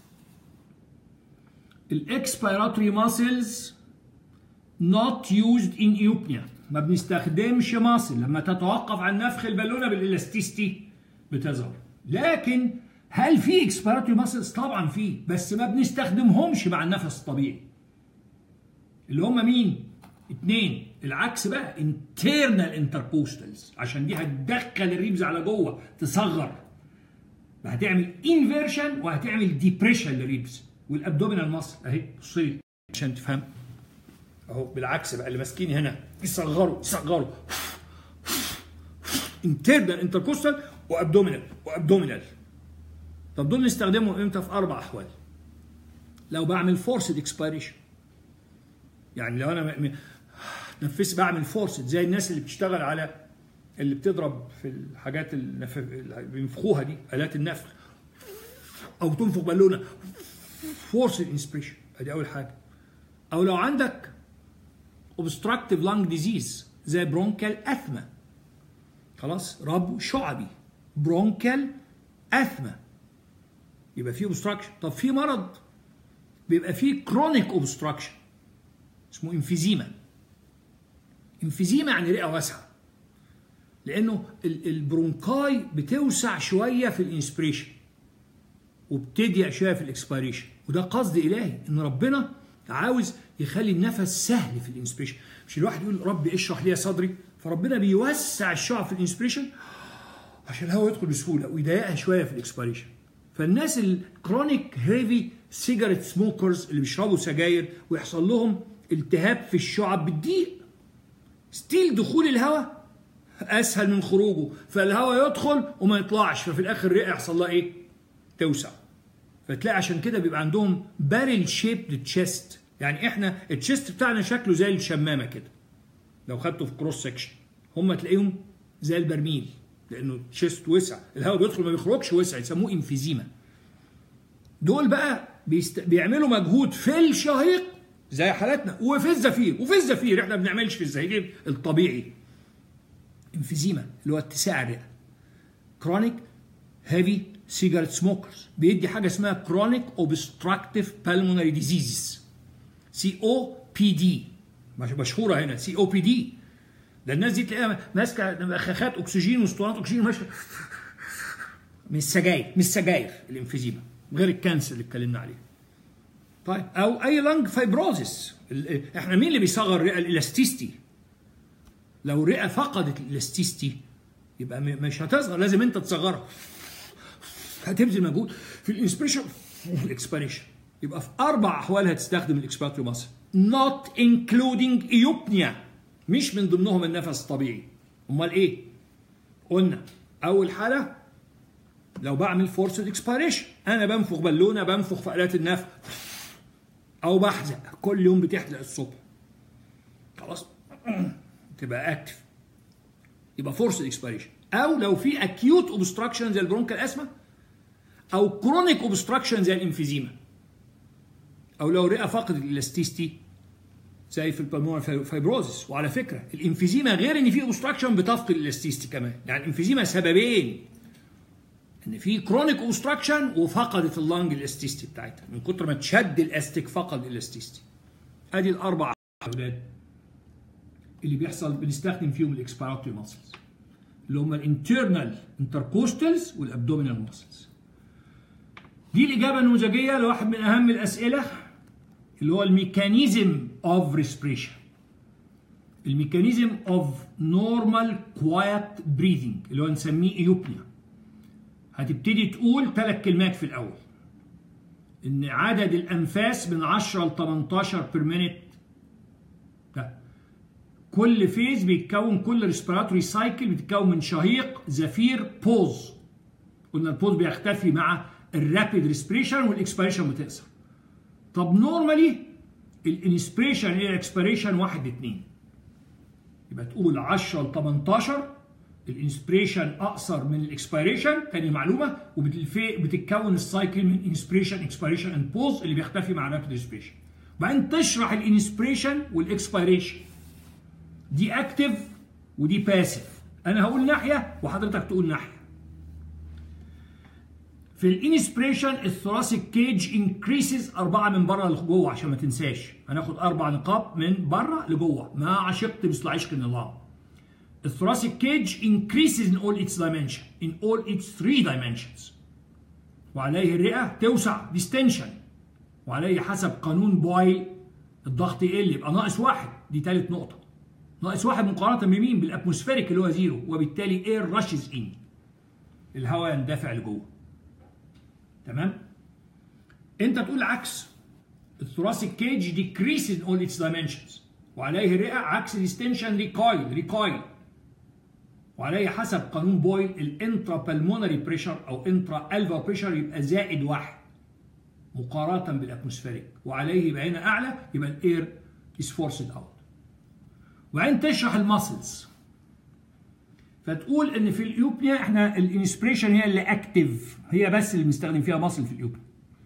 الاكسبيراتوري ماسلز not used in eupnea ما بنستخدمش ماسل لما تتوقف عن نفخ البالونه بالالاستيستي بتظهر لكن هل في اكسبيراتوري ماسلز طبعا في بس ما بنستخدمهمش مع النفس الطبيعي اللي هم مين اتنين العكس بقى internal intercostals عشان دي هتدخل الريبز على جوه تصغر هتعمل انفيرشن وهتعمل ديبريشن للريبز والابدومينال ماسل اهي بص لي عشان تفهم اهو بالعكس بقى اللي ماسكين هنا يصغروا يصغروا انترنال انتركوستال وابدومينال وابدومينال طب دول نستخدمهم امتى في اربع احوال لو بعمل فورسد اكسبيريشن يعني لو انا م... نفس بعمل فورسد زي الناس اللي بتشتغل على اللي بتضرب في الحاجات اللي بينفخوها دي الات النفخ او تنفخ بالونه فورسد انسبريشن ادي اول حاجه او لو عندك obstructive lung disease زي برونكال اثما خلاص ربو شعبي برونكال اثما يبقى فيه obstruction طب في مرض بيبقى فيه chronic obstruction اسمه انفيزيما انفيزيما يعني رئه واسعه لانه البرونكاي بتوسع شويه في الانسبريشن وبتضيق شويه في الاكسبيريشن وده قصد الهي ان ربنا عاوز يخلي النفس سهل في الانسبريشن مش الواحد يقول رب اشرح لي صدري فربنا بيوسع الشعب في الانسبريشن عشان الهواء يدخل بسهوله ويضايقها شويه في الاكسبيريشن فالناس الكرونيك هيفي سيجاريت سموكرز اللي بيشربوا سجاير ويحصل لهم التهاب في الشعب بالضيق ستيل دخول الهواء اسهل من خروجه فالهواء يدخل وما يطلعش ففي الاخر الرئه يحصل لها ايه توسع فتلاقي عشان كده بيبقى عندهم بارل شيبد تشيست يعني احنا التشيست بتاعنا شكله زي الشمامه كده لو خدته في كروس سكشن هم تلاقيهم زي البرميل لانه التشيست وسع الهواء بيدخل ما بيخرجش وسع يسموه انفيزيما دول بقى بيست... بيعملوا مجهود في الشهيق زي حالاتنا وفي الزفير وفي الزفير احنا ما بنعملش في الزفير الطبيعي انفيزيما اللي هو اتساع الرئه كرونيك هيفي سيجارت سموكرز بيدي حاجه اسمها كرونيك اوبستراكتيف بالمونري ديزيزز سي او بي دي مشهوره هنا سي او بي دي ده الناس دي تلاقيها ماسكه بخاخات اكسجين واسطوانات اكسجين ماشيه من السجاير من السجاير الانفيزيما غير الكانسر اللي اتكلمنا عليه طيب او اي لانج فايبروزس احنا مين اللي بيصغر الرئه الالاستيستي لو الرئه فقدت الالاستيستي يبقى مش هتصغر لازم انت تصغرها هتبذل مجهود في الانسبريشن والاكسبيريشن يبقى في اربع احوال هتستخدم الاكسبيرتوري ماسل not including ايوبنيا مش من ضمنهم النفس الطبيعي امال ايه قلنا اول حاله لو بعمل فورسد اكسبيريشن انا بنفخ بالونه بنفخ في الات النفس او بحزق كل يوم بتحزق الصبح خلاص تبقى اكتف يبقى فورسد اكسبيريشن او لو في اكيوت اوبستراكشن زي البرونكال اسما او كرونيك اوبستراكشن زي الانفيزيما او لو رئه فقدت الالاستيستي زي في البلمونر فايبروزس وعلى فكره الانفيزيما غير ان في اوبستراكشن بتفقد الالاستيستي كمان يعني الانفيزيما سببين ان في كرونيك اوبستراكشن وفقدت اللنج الاستيستي بتاعتها من كتر ما تشد الاستيك فقد الاستيستي ادي الاربع اولاد اللي بيحصل بنستخدم فيهم الاكسبيراتوري ماسلز اللي هم الانترنال انتركوستلز والابدومينال ماسلز دي الاجابه النموذجيه لواحد من اهم الاسئله اللي هو الميكانيزم اوف ريسبريشن الميكانيزم اوف نورمال كوايت بريذنج اللي هو نسميه ايوبنيا هتبتدي تقول ثلاث كلمات في الاول ان عدد الانفاس من 10 ل 18 بير مينيت ده كل فيز بيتكون كل ريسبيراتوري سايكل بيتكون من شهيق زفير بوز قلنا البوز بيختفي مع الرابيد ريسبريشن والاكسبيريشن بتقصر طب نورمالي الانسبريشن الى الاكسبيريشن 1 2 يبقى تقول 10 ل 18 الانسبريشن اقصر من الاكسبيريشن تاني معلومه وبتتكون السايكل من انسبريشن اكسبيريشن اند بوز اللي بيختفي مع رابيد ريسبريشن وبعدين تشرح الانسبريشن والاكسبيريشن دي اكتف ودي باسيف انا هقول ناحيه وحضرتك تقول ناحيه في الانسبريشن الثوراسيك كيج انكريسز أربعة من بره لجوه عشان ما تنساش هناخد أربع نقاط من بره لجوه مع شق مثل عشق النظام الثوراسيك كيج increases in all its dimension in all its three dimensions وعليه الرئة توسع ديستنشن وعليه حسب قانون بويل الضغط يقل يبقى ناقص واحد دي ثالث نقطة ناقص واحد مقارنة بمين؟ بالاتموسفيريك اللي هو زيرو وبالتالي اير راشز ان الهواء يندفع لجوه تمام؟ انت تقول عكس الثوراسيك كيج decreases in all its dimensions وعليه الرئة عكس ديستنشن ريكايل ريكايل وعليه حسب قانون بويل الانترا بالمونري بريشر او انترا الفا بريشر يبقى زائد واحد مقارنه بالاتموسفيريك وعليه يبقى هنا اعلى يبقى الاير از فورسد اوت وبعدين تشرح الماسلز فتقول ان في الايوبنيا احنا الانسبريشن هي اللي اكتف هي بس اللي بنستخدم فيها ماسل في الايوبنيا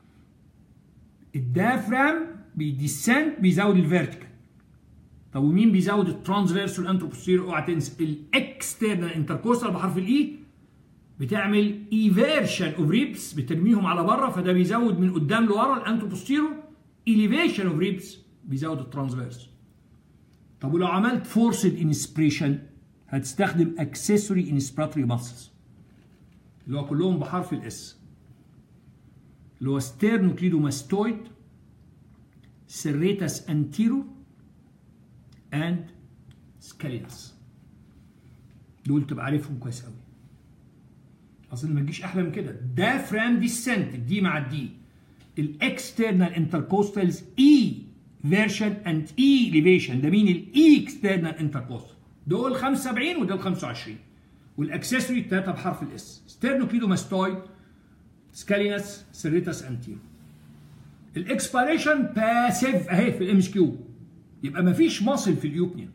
الدافرام بيديسنت بيزود الفيرتيكال طب ومين بيزود الترانسفيرس والانتروبوستير اوعى تنسى الاكسترنال انتركوستال بحرف الاي بتعمل ايفيرشن اوف ريبس بترميهم على بره فده بيزود من قدام لورا الانتروبوستيرو اليفيشن اوف ريبس بيزود الترانسفيرس طب ولو عملت فورسد انسبريشن هتستخدم اكسسوري انسبراتوري ماسلز اللي هو كلهم بحرف الاس اللي هو ستيرنوكليدوماستويد سيريتاس انتيرو and سكالينس دول تبقى عارفهم كويس قوي اظن ما تجيش احلى من كده ده فرام ديسنت دي مع الدي الاكسترنال انتركوستالز اي فيرشن اند اي ليفيشن ده مين الاي اكسترنال انتركوستال دول 75 ودول 25 والاكسسوري الثلاثه بحرف الاس ستيرنوكيدو ماستويد سكالينس سيريتاس انتيرو الاكسبيريشن باسيف اهي في الام اس كيو يبقى ما فيش ماسل في اليوبنيا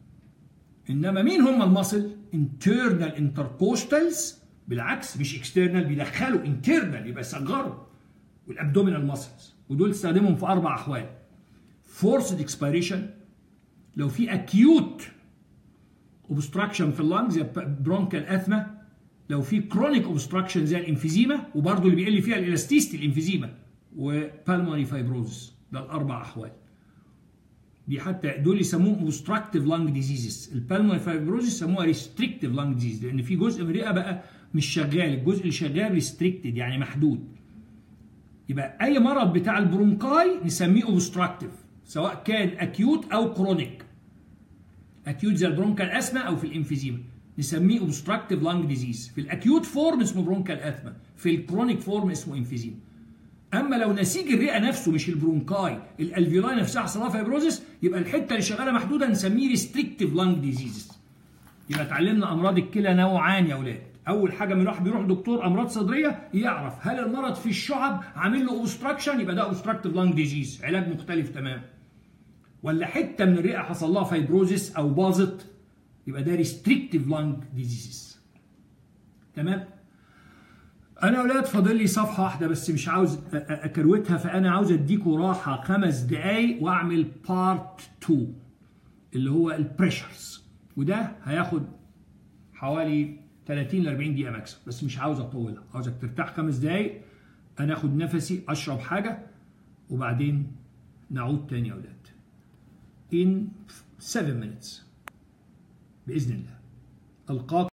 انما مين هم الماسل انترنال انتركوستالز بالعكس مش اكسترنال بيدخلوا انترنال يبقى يصغروا والابدومينال ماسلز ودول تستخدمهم في اربع احوال فورسد اكسبيريشن لو في اكيوت اوبستراكشن في اللنجز زي برونكال اثما لو في كرونيك اوبستراكشن زي الانفيزيما وبرضه اللي بيقل فيها الالاستيستي الانفيزيما وبالموني فايبروزس ده الاربع احوال دي حتى دول يسموهم اوبستراكتيف لانج ديزيزز البالموني فايبروزس يسموها ريستريكتيف لانج ديزيز لان في جزء من الرئه بقى مش شغال الجزء اللي شغال ريستريكتد يعني محدود يبقى اي مرض بتاع البرونكاي نسميه اوبستراكتيف سواء كان اكيوت او كرونيك اكيوت زي البرونكال اسما او في الانفيزيما نسميه اوبستراكتيف لانج ديزيز في الاكيوت فورم اسمه برونكال اثما في الكرونيك فورم اسمه انفيزيما اما لو نسيج الرئه نفسه مش البرونكاي الالفيولاي نفسها حصل لها فايبروزس يبقى الحته اللي شغاله محدوده نسميه ريستريكتيف لانج ديزيز يبقى اتعلمنا امراض الكلى نوعان يا اولاد اول حاجه من واحد بيروح دكتور امراض صدريه يعرف هل المرض في الشعب عامل له اوبستراكشن يبقى ده اوبستراكتيف لانج ديزيز علاج مختلف تماما ولا حته من الرئه حصل لها فايبروزس او باظت يبقى ده ريستريكتيف لانج ديزيز تمام انا اولاد فاضل لي صفحه واحده بس مش عاوز اكروتها فانا عاوز اديكوا راحه خمس دقايق واعمل بارت 2 اللي هو البريشرز وده هياخد حوالي 30 ل 40 دقيقه ماكسيمم بس مش عاوز اطولها عاوزك ترتاح خمس دقايق انا اخد نفسي اشرب حاجه وبعدين نعود تاني يا اولاد in 7 minutes باذن الله القاكم